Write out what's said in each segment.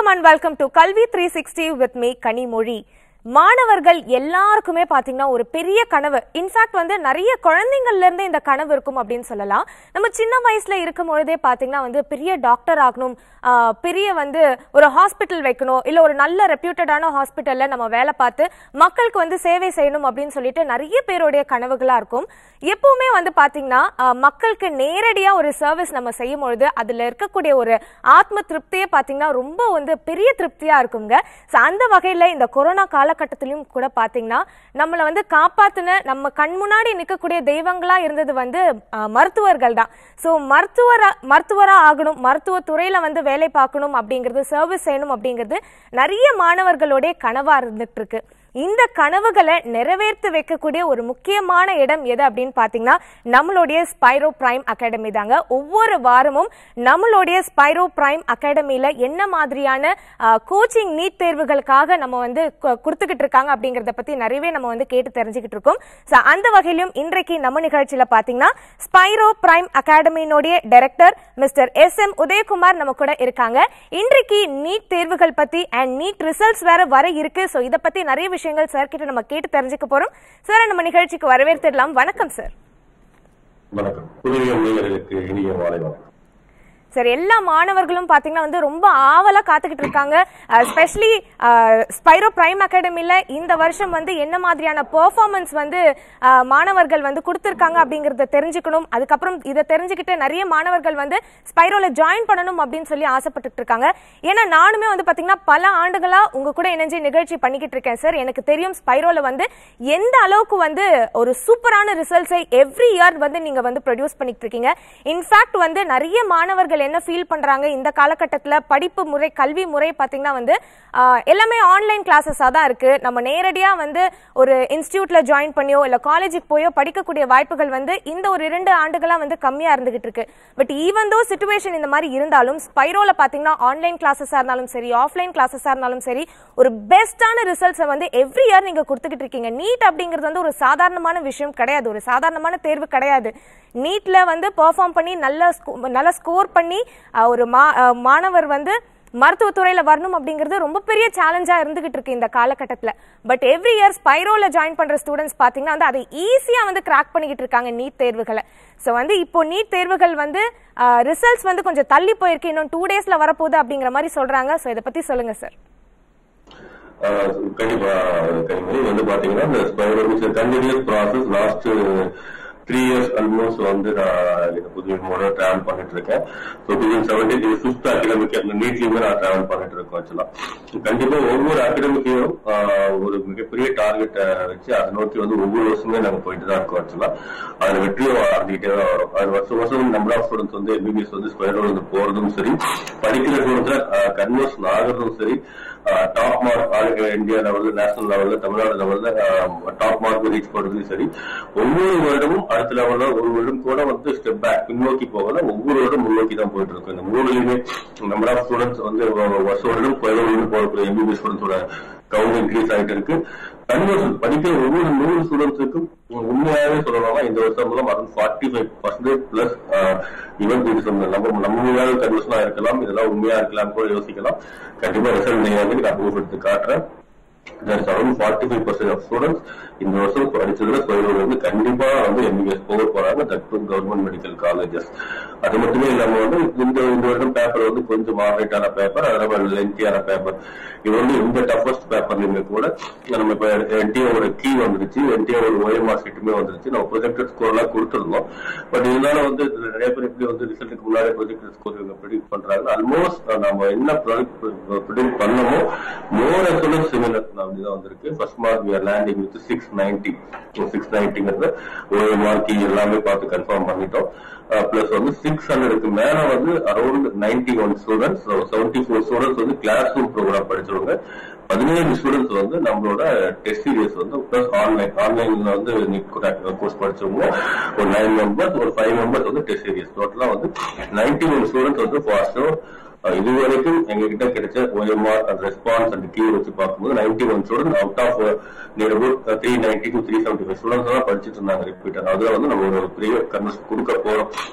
வணக்கம் and welcome to Kalvi three sixty with me Kanimozhi மாணவர்கள் எல்லாருக்குமே பாத்தீங்கன்னா ஒரு பெரிய கனவு இன்ஃபேக்ட் வந்து நிறைய குழந்தைங்கள்ல இருந்தே இந்த கனவு இருக்கும் அப்படின்னு சொல்லலாம் நம்ம சின்ன வயசுல இருக்கும் பொழுதே பாத்தீங்கன்னா வந்து பெரிய டாக்டர் ஆகணும் ஆஹ், பெரிய வந்து ஒரு ஹாஸ்பிட்டல் வைக்கணும் இல்ல ஒரு நல்ல ரெப்யூட்டடான ஹாஸ்பிட்டல்ல நம்ம வேலை பார்த்து மக்களுக்கு வந்து சேவை செய்யணும் அப்படின்னு சொல்லிட்டு நிறைய பேருடைய கனவுகளா இருக்கும் எப்பவுமே வந்து பாத்தீங்கன்னா ஆஹ், மக்களுக்கு நேரடியா ஒரு சர்வீஸ் நம்ம செய்யும் பொழுது அதுல இருக்கக்கூடிய ஒரு ஆத்ம திருப்தியே பாத்தீங்கன்னா ரொம்ப வந்து பெரிய திருப்தியா இருக்குங்க So, அந்த வகையில இந்த கொரோனா காலகட்டத்திலும் கூட பாத்தீங்கன்னா நம்மள வந்து காப்பாத்துன நம்ம கண் முன்னாடி நிற்கக்கூடிய தெய்வங்களா இருந்தது வந்து ஆஹ், மருத்துவர்கள் தான் ஸோ மருத்துவரா மருத்துவரா ஆகணும் மருத்துவ துறையில வந்து வேலை பார்க்கணும் அப்படிங்கிறது சர்வீஸ் செய்யணும் அப்படிங்கிறது நிறைய மாணவர்களுடைய கனவா இருந்துட்டு இருக்கு இந்த கனவுகளை நிறைவேற்றி வைக்கக்கூடிய ஒரு முக்கியமான இடம் எது அப்படின்னு பாத்தீங்கன்னா நம்மளுடைய ஸ்பைரோ பிரைம் அகாடமி தாங்க ஒவ்வொரு வாரமும் நம்மளுடைய ஸ்பைரோ பிரைம் அகாடமியில என்ன மாதிரியான கோச்சிங் நீட் தேர்வுகளுக்காக நம்ம வந்து கு- கொடுத்துக்கிட்டு இருக்காங்க அப்படிங்கறத பத்தி நிறையவே நம்ம வந்து கேட்டு தெரிஞ்சுக்கிட்டு இருக்கோம் So, அந்த வகையிலும் இன்றைக்கு நம்ம நிகழ்ச்சியில பாத்தீங்கன்னா ஸ்பைரோ பிரைம் அகாடமியினுடைய director mister S M Udayakumar நம்ம கூட இருக்காங்க இன்றைக்கு நீட் தேர்வுகள் பத்தி அண்ட் நீட் ரிசல்ட்ஸ் வேற வர இருக்கு சோ இத பத்தி நிறைய விஷயங்கள் சார் கிட்ட நம்ம கேட்டு தெரிஞ்சுக்க போறோம் சார் நம்ம நிகழ்ச்சிக்கு வரவேற்றிடலாம் வணக்கம் சார் வணக்கம் புதிய நேயர்களுக்கு இனிய மாலை வணக்கம் சார் எல்லா மாணவர்களும் பாத்தீங்கன்னா வந்து ரொம்ப ஆவலா காத்துக்கிட்டு இருக்காங்க ஸ்பெஷலி ஸ்பைரோ பிரைம் அகாடமில இந்த வருஷம் வந்து என்ன மாதிரியான பெர்ஃபார்மன்ஸ் வந்து அஹ், மாணவர்கள் வந்து கொடுத்திருக்காங்க அப்படிங்கறத தெரிஞ்சுக்கணும் அதுக்கப்புறம் இதை தெரிஞ்சுக்கிட்டு நிறைய மாணவர்கள் வந்து ஸ்பைரோல ஜாயின் பண்ணணும் அப்படின்னு சொல்லி ஆசைப்பட்டுட்டு இருக்காங்க ஏன்னா நானுமே வந்து பாத்தீங்கன்னா பல ஆண்டுகளா உங்க கூட இணைஞ்சு நிகழ்ச்சி பண்ணிக்கிட்டு இருக்கேன் சார் எனக்கு தெரியும் ஸ்பைரோல வந்து எந்த அளவுக்கு வந்து ஒரு சூப்பரான ரிசல்ட்ஸை எவ்ரி இயர் வந்து நீங்க வந்து ப்ரொடியூஸ் பண்ணிட்டு இருக்கீங்க இன்ஃபேக்ட் வந்து நிறைய மாணவர்கள் என்ன ஃபீல் பண்றாங்க இந்த காலகட்டத்துல படிப்பு முறை கல்வி முறை பாத்தீங்கன்னா வந்து ஆஹ், எல்லாமே ஆன்லைன் கிளாஸஸா தான் இருக்கு நம்ம நேரடியா வந்து ஒரு இன்ஸ்டியூட்ல ஜாயின் பண்ணியோ இல்ல காலேஜுக்கு போயோ படிக்கக்கூடிய வாய்ப்புகள் வந்து இந்த ஒரு இரண்டு ஆண்டுகளா வந்து கம்மியா இருந்துகிட்டு இருக்கு பட் ஈவன் தோ சுச்சுவேஷன் இந்த மாதிரி இருந்தாலும் ஸ்பைரோல பாத்தீங்கன்னா ஆன்லைன் கிளாஸஸா இருந்தாலும் சரி ஆஃப்லைன் கிளாஸஸா இருந்தாலும் சரி ஒரு பெஸ்டான ரிசல்ட்ஸை வந்து எவ்ரி இயர் நீங்க கொடுத்துக்கிட்டு இருக்கீங்க நீட் அப்படிங்கிறது வந்து ஒரு சாதாரணமான விஷயம் கிடையாது ஒரு சாதாரணமான தேர்வு கிடையாது நீட்ல வந்து பெர்ஃபார்ம் பண்ணி நல்ல sco- நல்ல ஸ்கோர் பண்ணி அஹ், ஒரு மா- அஹ், மாணவர் வந்து மருத்துவத்துறையில வரணும் அப்படிங்கிறது ரொம்ப பெரிய சேலஞ்சா இருந்துகிட்டு இருக்கு இந்த காலகட்டத்துல பட் எவ்ரி இயர் ஸ்பைரோல ஜாயின் பண்ற ஸ்டூடெண்ட்ஸ் பாத்தீங்கன்னா வந்து அதை ஈஸியா வந்து கிராக் பண்ணிக்கிட்டு இருக்காங்க நீட் தேர்வுகளை சோ வந்து இப்போ நீட் தேர்வுகள் வந்து ரிசல்ட்ஸ் வந்து கொஞ்சம் தள்ளி போயிருக்கு இன்னும் டூ டேஸ்ல வரப்போகுது அப்படிங்கிற மாதிரி சொல்றாங்க சோ இதை பத்தி சொல்லுங்க சார் ஆஹ் கண்டிப்பா கனிமொழி வந்து பாத்தீங்கன்னா இந்த Spiro continuous process last three years almost வந்து நான் இந்த புதிய முறை டிராவல் பண்ணிட்டு இருக்கேன் ஸோ டூ தௌசண்ட் செவன்டீன் இது ஃபிஃப்த் அகடமிக் அந்த நீட்லயுமே நான் டிராவல் பண்ணிட்டு இருக்கேன் ஆக்சுவலா கண்டிப்பா ஒவ்வொரு அகடமிக்கையும் ஒரு மிகப்பெரிய டார்கெட்டை வச்சு அதை நோக்கி வந்து ஒவ்வொரு வருஷமே நாங்க போயிட்டு தான் இருக்கோம் ஆக்சுவலா அதுல வெற்றியும் அறிஞ்சிட்டே தான் வரும் அது வருஷம் வருஷம் நம்பர் ஆஃப் ஸ்டூடெண்ட்ஸ் வந்து எம்பிபிஎஸ் வந்து ஸ்கொயர் வந்து போறதும் சரி படிக்கிற ஸ்டூடெண்ட்ஸ்ல கன்வர்ஷன் ஆகிறதும் சரி டாப் மார்க் ஆல் இந்தியா லெவல்ல நேஷனல் லெவல்ல தமிழ்நாடு லெவல்ல டாப் மார்க் ரீச் பண்றதும் சரி ஒவ்வொரு வருடமும் அடுத்த லெவல்ல ஒரு வருடம் கூட வந்து ஸ்டெப் பேக் பின்னோக்கி போகல ஒவ்வொரு வருடம் முன்னோக்கி தான் போயிட்டு இருக்கு இந்த மூணுலயுமே நம்பர் ஆஃப் ஸ்டூடெண்ட்ஸ் வந்து வ- வருஷம் வருடம் பதினோரு வருடம் போகக்கூடிய எம்பிபிஎஸ் ஸ்டூடெண்ட்ஸோட கவுண்ட் இன்க்ரீஸ் ஆயிட்டு இருக்கு கன்வர்ஷன் படிக்கிற ஒவ்வொரு நூறு ஸ்டூடெண்ட்ஸுக்கும் உண்மையாவே சொல்லலாமா இந்த வருஷம் மூலம் around forty five percentage plus even நம்ம நம்ம உண்மையாக கன்வர்ஷனா இருக்கலாம் இதெல்லாம் உண்மையா இருக்கலாம் கூட யோசிக்கலாம் கண்டிப்பா ரிசல்ட் நீங்க வந்து நான் ப்ரூஃப் எடுத்து காட்டுறேன் there's around 45% of students இந்த வருஷம் படிச்சதுல கோயிலூர் வந்து கண்டிப்பா வந்து எம்பிபிஎஸ் போக போறாங்க தட் கவர்மெண்ட் மெடிக்கல் காலேஜஸ் அது மட்டுமே இல்லாம வந்து இந்த இந்த வருடம் பேப்பர் வந்து கொஞ்சம் மாடரேட்டான பேப்பர் அதனால லென்த்தியான பேப்பர் இது வந்து இந்த டஃபஸ்ட் பேப்பர்லயுமே கூட நம்ம இப்ப என்டிஏவோட கீ வந்துருச்சு என்டிஏவோட ஓஎம்ஆர் ஷீட்டுமே வந்துருச்சு நம்ம ப்ரொஜெக்டட் ஸ்கோர் எல்லாம் கொடுத்துருந்தோம் பட் இருந்தாலும் வந்து இதுல நிறைய பேர் இப்படி வந்து ரிசல்ட்டுக்கு முன்னாடி ப்ரொஜெக்டட் ஸ்கோர் இவங்க ப்ரிடிக்ட் பண்றாங்க ஆல்மோஸ்ட் நம்ம என்ன ப்ரிடிக்ட் பண்ணமோ மோர் அஸ் சிமிலர் அப்படிதான் வந்திருக்கு first mark we are landing with six ninety six நைன்டிங்கிறது ஒரு மார்க் எல்லாமே பார்த்து கன்ஃபார்ம் பண்ணிட்டோம் பிளஸ் வந்து சிக்ஸ் ஹண்ட்ரடுக்கு மேல வந்து around ninety one students seventy four students வந்து கிளாஸ் ரூம் ப்ரோக்ராம் படிச்சவங்க பதினேழு ஸ்டூடெண்ட்ஸ் வந்து நம்மளோட டெஸ்ட் சீரியஸ் வந்து பிளஸ் ஆன்லைன் ஆன்லைன்ல வந்து நீட் கோர்ஸ் படிச்சவங்க ஒரு நைன் மெம்பர்ஸ் ஒரு ஃபைவ் மெம்பர்ஸ் வந்து டெஸ்ட் சீரியஸ் டோட்டலா வந்து நைன்டி ஒன் ஸ்டூடெண்ட்ஸ் வந்து ஃபாஸ்டும் இது வரைக்கும் எங்ககிட்ட கிடைச்ச ஓஎம்ஆர் அந்த ரெஸ்பான்ஸ் அந்த கீ வச்சு பார்க்கும்போது ninety one student out of near about three ninety two three seventy five students தான் படிச்சுட்டு இருந்தாங்க ரிப்பீட்டர் அதுல வந்து நம்ம ஒரு பெரிய கன்வர்ஸ் கொடுக்க போறோம்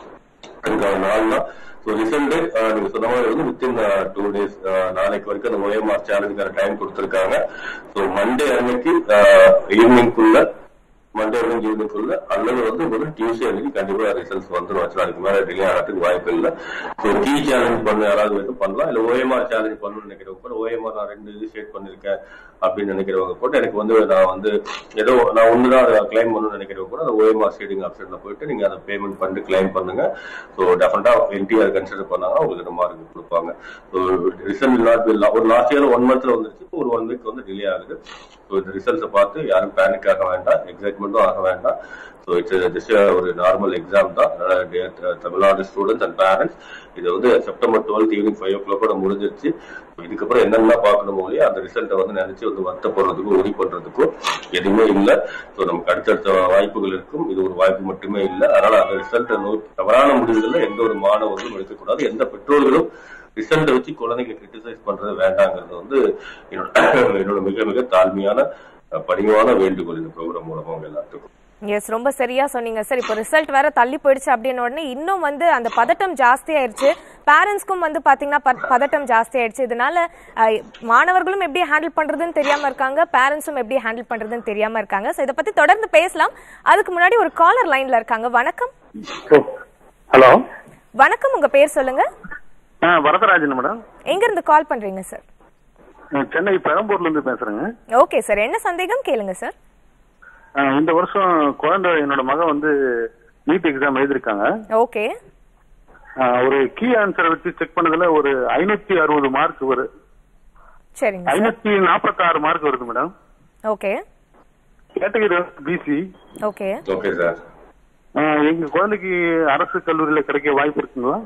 அதுக்கான நாள் தான் ஸோ ரிசல்ட் நீங்க சொன்ன மாதிரி வந்து வித்தின் டூ டேஸ் நாளைக்கு வரைக்கும் அந்த ஓஎம்ஆர் சேலஞ்சுக்கான டைம் கொடுத்துருக்காங்க ஸோ மண்டே அன்னைக்கு ஈவினிங்குள்ள மண்டே அன்னைக்கு ஈவினிங்குள்ள அல்லது வந்து ஒரு டியூஸ்டே அன்னைக்கு கண்டிப்பா ரிசல்ட்ஸ் வந்துடும் ஆக்சுவலா அதுக்கு மேல டிலே ஆகிறதுக்கு வாய்ப்பு இல்லை ஸோ கீ சேலஞ்ச் பண்ண யாராவது வந்து பண்ணலாம் இல்ல ஓஎம்ஆர் சேலஞ்ச் பண்ணணும்னு நினைக்கிறவங்க கூட ஓஎம்ஆர் நான் ரெண்டு இது ஷேட் பண்ணிருக்கேன் அப்படின்னு நினைக்கிறவங்க கூட எனக்கு வந்து நான் வந்து ஏதோ நான் ஒண்ணுதான் அதை கிளைம் பண்ணணும்னு நினைக்கிறவங்க கூட அந்த ஓஎம்ஆர் ஷேடிங் ஆப்ஷன்ல போயிட்டு நீங்க அதை பேமெண்ட் பண்ணிட்டு கிளைம் பண்ணுங்க ஸோ டெஃபினட்டா என்டிஆர் கன்சிடர் பண்ணாங்க உங்களுக்கு இந்த மார்க் கொடுப்பாங்க ஸோ ரிசல்ட் நாட் ஒரு லாஸ்ட் இயர் ஒன் மந்த்ல வந்துருச்சு இப்போ ஒரு ஒன் வீக் வந்து டிலே ஆகுது ஸோ இந்த ரிசல்ட்ஸை பார்த்து யாரும் பேனிக் ஆக வேண்டாம் எக்ஸைட்மெண்ட்டும் ஆக வேண்டாம் ஸோ இட்ஸ் ஜஸ்ட் ஒரு நார்மல் எக்ஸாம் தான் அதனால dear Tamil Nadu students and parents இது வந்து September twelfth evening five o'clock முடிஞ்சிருச்சு இதுக்கப்புறம் என்னென்ன பார்க்கணுமோ இல்லையா அந்த ரிசல்ட்டை வந்து நினைச்சு வந்து வருத்தப்படுறதுக்கும் உரி பண்றதுக்கும் எதுவுமே இல்லை ஸோ நமக்கு அடுத்தடுத்த வாய்ப்புகள் இருக்கும் இது ஒரு வாய்ப்பு மட்டுமே இல்லை அதனால அந்த ரிசல்ட்டை நோக்கி தவறான முடிவுகளில் எந்த ஒரு மாணவர்களும் எடுக்கக்கூடாது எந்த பெற்றோர்களும் ரிசல்ட்டை வச்சு குழந்தைங்களை கிரிட்டிசைஸ் பண்றது வேண்டாங்கிறது வந்து என்னோட என்னோட மிக மிக தாழ்மையான அஹ், பணிவான வேண்டுகோள் இந்த ப்ரோக்ராம் மூலமா உங்க எல்லாத்துக்கும் எஸ் ரொம்ப சரியா சொன்னீங்க சார் இப்போ ரிசல்ட் வேற தள்ளி போயிடுச்சு அப்படின்னு உடனே இன்னும் வந்து அந்த பதட்டம் ஜாஸ்தி ஆயிருச்சு பேரண்ட்ஸ்க்கும் வந்து பாத்தீங்கன்னா ப- பதட்டம் ஜாஸ்தி ஆயிடுச்சு இதனால அஹ், மாணவர்களும் எப்படி ஹேண்டில் பண்றதுன்னு தெரியாம இருக்காங்க பேரண்ட்ஸும் எப்படி ஹேண்டில் பண்றதுன்னு தெரியாம இருக்காங்க ஸோ இதை பத்தி தொடர்ந்து பேசலாம் அதுக்கு முன்னாடி ஒரு காலர் லைன்ல இருக்காங்க வணக்கம் ஹலோ வணக்கம் உங்க பேர் சொல்லுங்க ஆ வரதராஜன் மேடம் எங்க இருந்து கால் பண்றீங்க சார் நான் சென்னை பெரம்பூர்ல இருந்து பேசுறேங்க ஓகே சார் என்ன சந்தேகம் கேளுங்க சார் ஆ, இந்த வருஷம் குழந்தை என்னோட மகன் வந்து நீட் எக்ஸாம் எழுதிருக்காங்க ஓகே ஆ, ஒரு கீ ஆன்சர் வச்சு செக் பண்ணதுல ஒரு ஐநூத்தி அறுபது மார்க் வரு சரிங்க சார் ஐநூத்தி நாற்பத்தாறு மார்க் வருது madam okay category BC okay okay sir எங்க குழந்தைக்கு அரசு கல்லூரியில கிடைக்க வாய்ப்பு இருக்குங்களா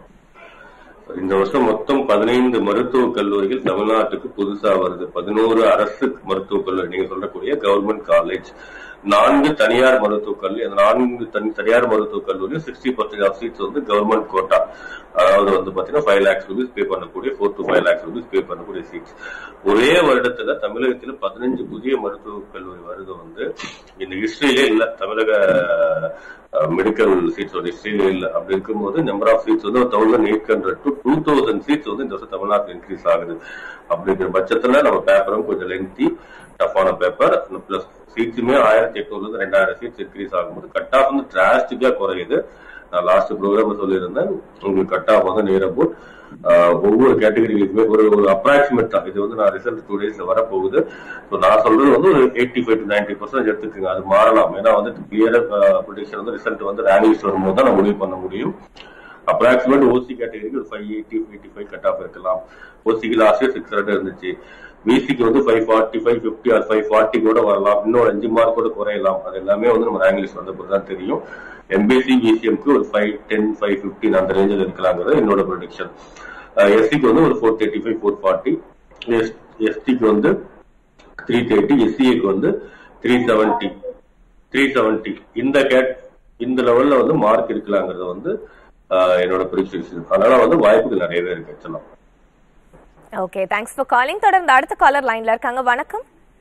இந்த வருஷம் மொத்தம் பதினைந்து மருத்துவக் கல்லூரிகள் தமிழ்நாட்டுக்கு புதுசா வருது பதினோரு அரசு மருத்துவக் கல்லூரி நீங்க சொல்லக்கூடிய கவர்மெண்ட் காலேஜ் நான்கு தனியார் மருத்துவக் கல்லூரி அந்த நான்கு தனி தனியார் மருத்துவக் கல்லூரி சிக்ஸ்டி பர்சன்ட் ஆஃப் சீட்ஸ் வந்து கவர்மெண்ட் கோட்டா அதாவது வந்து பாத்தீங்கன்னா ஃபைவ் லேக்ஸ் ருபீஸ் பே பண்ணக்கூடிய four to five lakhs rupees pay பண்ணக்கூடிய சீட்ஸ் ஒரே வருடத்துல தமிழகத்துல பதினஞ்சு புதிய மருத்துவக் கல்லூரி வருது வந்து இந்த ஹிஸ்டரியிலே இல்ல தமிழக மெடிக்கல் சீட்ஸ் ஒரு ஹிஸ்டரியிலே இல்ல அப்படி இருக்கும்போது நம்பர் ஆஃப் சீட்ஸ் வந்து thousand eight hundred to two thousand seats வந்து இந்த வருஷம் தமிழ்நாட்டில் இன்க்ரீஸ் ஆகுது அப்படிங்கிற பட்சத்துல நம்ம பேப்பரும் கொஞ்சம் லென்த்தி டஃப்பான பேப்பர் பிளஸ் சீட்ஸுமே ஆயிரத்தி எட்நூறுல இருந்து ரெண்டாயிரம் சீட்ஸ் இன்க்ரீஸ் ஆகும்போது கட் ஆஃப் வந்து டிராஸ்டிக்கா குறையுது நான் லாஸ்ட் ப்ரோக்ராம் சொல்லியிருந்தேன் உங்களுக்கு கட் ஆஃப் வந்து நியர் அபவுட் ஒவ்வொரு கேட்டகரிகளுக்குமே ஒரு ஒரு அப்ராக்சிமேட் தான் இது வந்து நான் ரிசல்ட் டூ டேஸ்ல வரப்போகுது ஸோ நான் சொல்றது வந்து ஒரு eighty five to ninety percent எடுத்துக்கோங்க அது மாறலாம் ஏன்னா வந்து கிளியரா ப்ரொடிக்ஷன் வந்து ரிசல்ட் வந்து ரேங்க் லிஸ்ட் வரும்போது தான் நான் முடிவு பண்ண முடியும் அப்ராக்சிமேட் ஓசி கேட்டகரிக்கு ஒரு five eighty eighty five cut off இருக்கலாம் ஓசிக்கு லாஸ்ட் இயர் சிக்ஸ் ஹண்ட்ரட் இருந்துச்சு பிசிக்கு வந்து five forty five fifty or five forty கூட வரலாம் இன்னொரு அஞ்சு மார்க் கூட குறையலாம் அது எல்லாமே வந்து நம்ம ரேங்க் லிஸ்ட் வந்த பிறகு தான் தெரியும் எம்பிசி பிசிஎம்க்கு ஒரு ஃபைவ் டென் ஃபைவ் ஃபிஃப்டின் அந்த ரேஞ்சில் இருக்கலாங்கிறது என்னோட ப்ரொடிக்ஷன் எஸ்சிக்கு வந்து ஒரு four thirty five four forty எஸ்டிக்கு வந்து த்ரீ தேர்ட்டி எஸ்சிஏக்கு வந்து த்ரீ செவன்ட்டி த்ரீ செவன்ட்டி இந்த கேட் இந்த லெவல்ல வந்து மார்க் இருக்கலாங்கிறது வந்து ஆஹ், என்னோட ப்ரிடிக்ஷன் அதனால வந்து வாய்ப்புகள் நிறையவே இருக்கு ஆக்சுவலா ஓகே தேங்க்ஸ் ஃபார் காலிங் தொடர்ந்து அடுத்த காலர் லைன்ல இருக்காங்க வணக்கம்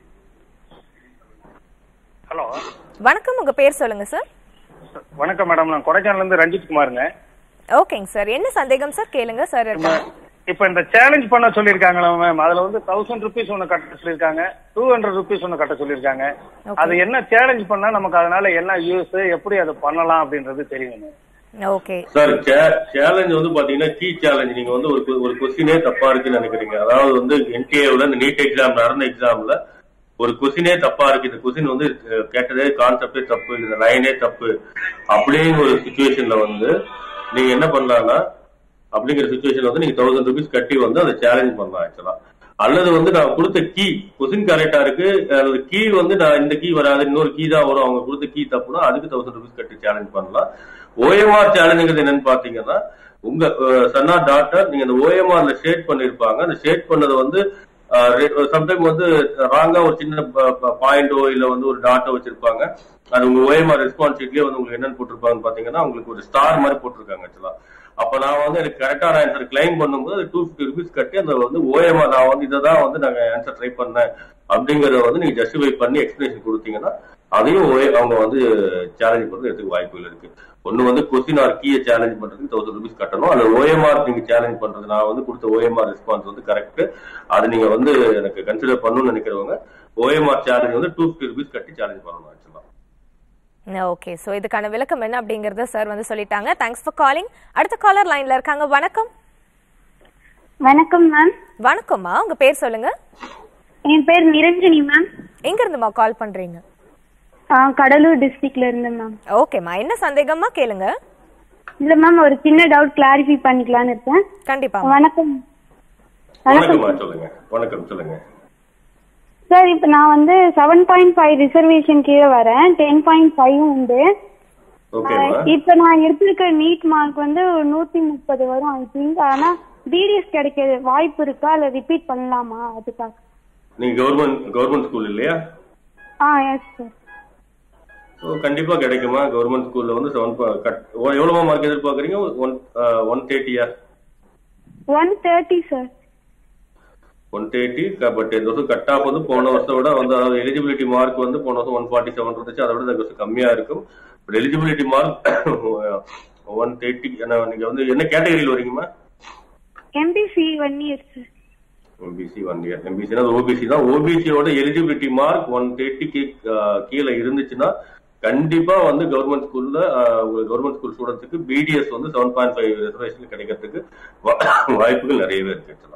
ஹலோ வணக்கம் உங்க பேர் சொல்லுங்க சார் வணக்கம் மேடம் நான் கொடைக்கானல்ல இருந்து ரஞ்சித் குமாருங்க ஓகேங்க சார் என்ன சந்தேகம் சார் கேளுங்க சார் இருக்காங்க இப்ப இந்த சேலஞ்ச் பண்ண சொல்லிருக்காங்களா மேம் அதுல வந்து தௌசண்ட் ருபீஸ் ஒன்னு கட்ட சொல்லிருக்காங்க டூ ஹண்ட்ரட் ருபீஸ் ஒன்னு கட்ட சொல்லிருக்காங்க Okay. அது என்ன சேலஞ்ச் பண்ணா நமக்கு அதனால என்ன யூஸ் எப்படி அதை பண்ணலாம் அப்படின்றது தெரியும் மேம் ஓகே சார் சேலஞ்ச் வந்து பாத்தீங்கன்னா கீ சேலஞ்ச் நீங்க வந்து ஒரு que- ஒரு கொஸ்டினே தப்பா இருக்குன்னு நினைக்கிறீங்க அதாவது வந்து என்டிஏவில் இந்த நீட் எக்ஸாம் நடந்த எக்ஸாம்ல ஒரு கொஸ்டினே தப்பா இருக்கு இந்த கொஸ்டின் வந்து அஹ், கேட்டதே கான்செப்டே தப்பு இந்த லைனே தப்பு அப்படிங்கிற ஒரு சுச்சுவேஷன்ல வந்து நீங்க என்ன பண்ணலாம்னா அப்படிங்கிற சுச்சுவேஷன் வந்து நீங்க தௌசண்ட் ருபீஸ் கட்டி வந்து அதை சேலஞ்ச் பண்ணலாம் ஆக்சுவலா அல்லது வந்து நான் கொடுத்த கீ கொஸ்டின் கரெக்டா இருக்கு அல்லது கீ வந்து நான் இந்த கீ வராது இன்னொரு கீ தான் வரும் அவங்க கொடுத்த கீ தப்புனா அதுக்கு தௌசண்ட் ருபீஸ் கட்டி சேலஞ்ச் பண்ணலாம் ஓஎம்ஆர் சேலஞ்சுங்கிறது என்னன்னு பாத்தீங்கன்னா உங்க சன்னா டாக்டர் நீங்க அந்த ஓஎம்ஆர்ல ஷேட் பண்ணிருப்பாங்க அந்த ஷேட் பண்ணது வந்து சம்டைம் வந்து ராங்கா ஒரு சின்ன பாயிண்டோ இல்ல வந்து ஒரு டாட்டோ வச்சிருப்பாங்க அது உங்க ஓஎம்ஆர் ரெஸ்பான்ஸ் ஷீட்லயே வந்து உங்களுக்கு என்னன்னு போட்டிருப்பாங்கன்னு பாத்தீங்கன்னா உங்களுக்கு ஒரு ஸ்டார் மாதிரி போட்டிருக்காங்க ஆக்சுவலா அப்ப நான் வந்து எனக்கு கரெக்டான ஆன்சர் கிளைம் பண்ணும்போது டூ ஃபிஃப்டி ருபீஸ் கட்டி அந்த வந்து ஓஎம்ஆர் நான் வந்து இதை தான் வந்து நாங்க ஆன்சர் ட்ரை பண்ணேன் அப்படிங்கறத வந்து நீங்க ஜஸ்டிஃபை பண்ணி எக்ஸ்பிளேஷன் கொடுத்தீங்கன்னா அதையும் OA அவங்க வந்து சேலஞ்ச் பண்றதுக்கு வாய்ப்புகள் இருக்கு ஒண்ணு வந்து கொஸ்டின் ஆர் கீயை சேலஞ்ச் பண்றதுக்கு தௌசண்ட் ருபீஸ் கட்டணும் அந்த ஓஎம்ஆர் நீங்க சேலஞ்ச் பண்றது நான் வந்து கொடுத்த ஓஎம்ஆர் ரெஸ்பான்ஸ் வந்து கரெக்ட் அது நீங்க வந்து எனக்கு கன்சிடர் பண்ணணும்னு நினைக்கிறவங்க ஓஎம்ஆர் சேலஞ்ச் வந்து டூ ஃபிஃப்டி ருபீஸ் கட்டி சேலஞ்ச் பண்ணணும் ஆக்சுவலா ஓகே சோ இதுக்கான விளக்கம் என்ன அப்படிங்கறத சார் வந்து சொல்லிட்டாங்க தேங்க்ஸ் ஃபார் காலிங் அடுத்த காலர் லைன்ல இருக்காங்க வணக்கம் வணக்கம் மேம் வணக்கம்மா உங்க பேர் சொல்லுங்க என் பேர் நிரஞ்சனி மேம் எங்க இருந்துமா கால் பண்றீங்க ஆ, கடலூர் டிஸ்ட்ரிக்ட்ல இருந்து மேம் ஓகேம்மா என்ன சந்தேகமா கேளுங்க இல்ல மேம் ஒரு சின்ன டவுட் கிளாரிஃபை பண்ணிக்கலாம்னு இருக்கேன் கண்டிப்பா வணக்கம் வணக்கம் வணக்கம்மா சொல்லுங்க வணக்கம் சொல்லுங்க சார் இப்போ நான் வந்து செவன் பாயிண்ட் ஃபைவ் ரிசர்வேஷன் கீழே வரேன் டென் பாயிண்ட் ஃபைவ் உண்டு ஓகேம்மா இப்போ நான் எடுத்திருக்க நீட் மார்க் வந்து ஒரு நூத்தி முப்பது வரும் ஐ திங்க் ஆனா பிடிஎஸ் கிடைக்க வாய்ப்பு இருக்கா இல்ல ரிப்பீட் பண்ணலாமா அதுக்காக நீங்க கவர்மெண்ட் கவர்மெண்ட் ஸ்கூல் இல்லையா ஆ எஸ் சார் ஸோ கண்டிப்பா கிடைக்குமா கவர்மெண்ட் ஸ்கூல்ல வந்து செவன் கட் எவ்வளவு மார்க் எதிர்பார்க்கறீங்க ஒன் ஒன் தேர்ட்டியா one thirty sir one thirty but இந்த வருஷம் கட் ஆஃப் வந்து போன வருஷம் விட வந்து அதாவது எலிஜிபிலிட்டி மார்க் வந்து போன வருஷம் ஒன் ஃபார்ட்டி செவன் இருந்துச்சு அதை விட இந்த வருஷம் கம்மியா இருக்கும் but eligibility mark one thirty நீங்க வந்து என்ன கேட்டகரியில் வரீங்கம்மா MBC one year sir MBC one year எம்பிசினா ஓபிசி தான் ஓபிசியோட எலிஜிபிலிட்டி மார்க் ஒன் தேர்ட்டிக்கு கீழே இருந்துச்சுன்னா கண்டிப்பா வந்து கவர்மெண்ட் ஸ்கூல்ல கவர்மெண்ட் ஸ்கூல் ஸ்டூடெண்ட்ஸுக்கு பிடிஎஸ் வந்து செவன் பாயிண்ட் ஃபைவ் ரிசர்வேஷன் கிடைக்கிறதுக்கு வா- வாய்ப்புகள் நிறையவே இருக்கு actually.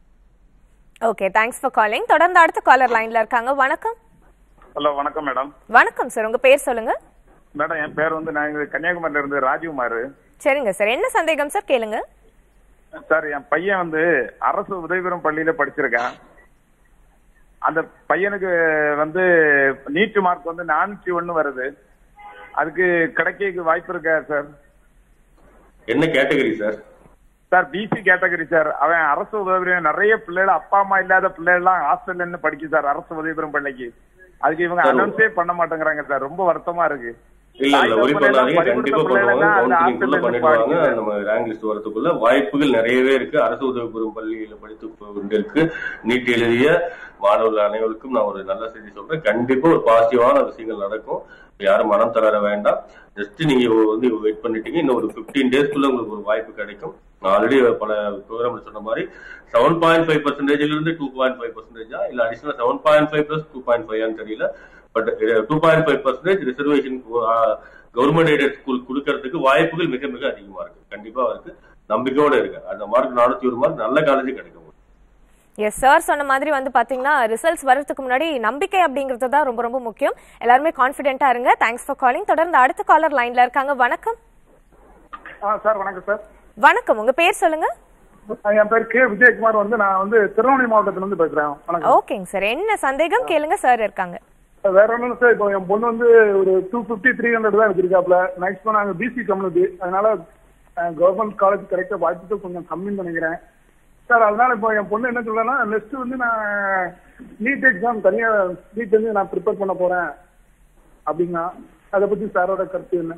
Okay thanks for calling தொடர்ந்து அடுத்த காலர் லைன்ல இருக்காங்க வணக்கம் ஹலோ வணக்கம் மேடம் வணக்கம் சார் உங்க பேர் சொல்லுங்க மேடம் என் பேர் வந்து நான் இங்க கன்னியாகுமரியில இருந்து ராஜ்குமார் சரிங்க சார் என்ன சந்தேகம் சார் கேளுங்க சார் என் பையன் வந்து அரசு உதவிபெறும் பள்ளியில படிச்சிருக்கான் அந்த பையனுக்கு வந்து நீட் மார்க் வந்து நானூற்றி ஒண்ணு வருது அதுக்கு கிடைக்க வாய்ப்பு இருக்கா சார் என்ன category sir sir BC category sir அவன் அரசு உதவி நிறைய பிள்ளைகள் அப்பா அம்மா இல்லாத பிள்ளைகள்லாம் ஹாஸ்டல்ல இருந்து படிக்கு சார் அரசு உதவி பெறும் பள்ளிக்கு அதுக்கு இவங்க சார், அனௌன்ஸே பண்ண மாட்டேங்கிறாங்க சார் ரொம்ப வருத்தமா இருக்கு இல்ல இல்ல ஒரி பண்ணாதீங்க கண்டிப்பா பண்ணுவாங்க கவுன்சிலிங்குள்ள ஹாஸ்டல்ல பண்ணிடுவாங்க நம்ம ரேங்க் லிஸ்ட் வரதுக்குள்ள வாய்ப்புகள் நிறையவே இருக்கு அரசு உதவி பெறும் பள்ளியில படித்து கொண்டிருக்கு நீட் எழுதிய மாணவர்கள் அனைவருக்கும் நான் ஒரு நல்ல செய்தி சொல்றேன் கண்டிப்பா ஒரு பாசிட்டிவான விஷயங்கள் நடக்கும் யாரும் மனம் தளர வேண்டாம் ஜஸ்ட் நீங்க வந்து வெயிட் பண்ணிட்டீங்க இன்னும் ஒரு 15 டேஸ்க்குள்ள உங்களுக்கு ஒரு வாய்ப்பு கிடைக்கும் ஆல்ரெடி பல ப்ரோக்ராம்ல சொன்ன மாதிரி செவன் பாயிண்ட் ஃபைவ் பர்சன்டேஜ்ல இருந்து டூ பாயிண்ட் ஃபைவ் பர்சன்டேஜா இல்ல additional seven point five plus two point five தெரியல but two point five percentage reservation government aided school கொடுக்கறதுக்கு வாய்ப்புகள் மிக மிக அதிகமா இருக்கு கண்டிப்பா இருக்கு நம்பிக்கையோட இருக்கு அந்த மார்க் நானூத்தி ஒரு மார்க் நல்ல காலேஜ் கிடைக்கும் எஸ் சார் சொன்ன மாதிரி வந்து பாத்தீங்கன்னா ரிசல்ட்ஸ் வர்றதுக்கு முன்னாடி நம்பிக்கை அப்படிங்கிறது தான் ரொம்ப ரொம்ப முக்கியம் எல்லாருமே கான்ஃபிடென்ட்டா இருங்க தேங்க்ஸ் ஃபார் காலிங் தொடர்ந்து அடுத்த காலர் லைன்ல இருக்காங்க வணக்கம் சார் வணக்கம் சார் வணக்கம் உங்க பேர் சொல்லுங்க என் பேர் கே விஜயகுமார் வந்து நான் வந்து திருவண்ணாமலை மாவட்டத்துல இருந்து பேசுறேன் வணக்கம் ஓகேங்க சார் என்ன சந்தேகம் கேளுங்க சார் இருக்காங்க வேற ஒன்றும் சார் இப்போ என் பொண்ணு வந்து ஒரு டூ ஃபிஃப்டி த்ரீ ஹண்ட்ரட் தான் எடுத்திருக்காப்ல நெக்ஸ்ட் நாங்கள் பிசி கம்யூனிட்டி அதனால கவர்மெண்ட் காலேஜ் கிடைக்க வாய்ப்புகள் கொஞ்சம் கம்மின்னு நினைக்கிறேன் சார் அதனால இப்போ என் பொண்ணு என்ன சொல்றேன்னா நெக்ஸ்ட் வந்து நான் நீட் எக்ஸாம் தனியா நீட் வந்து நான் ப்ரிப்பேர் பண்ண போறேன் அப்படின்னா அதை பத்தி சாரோட கருத்து என்ன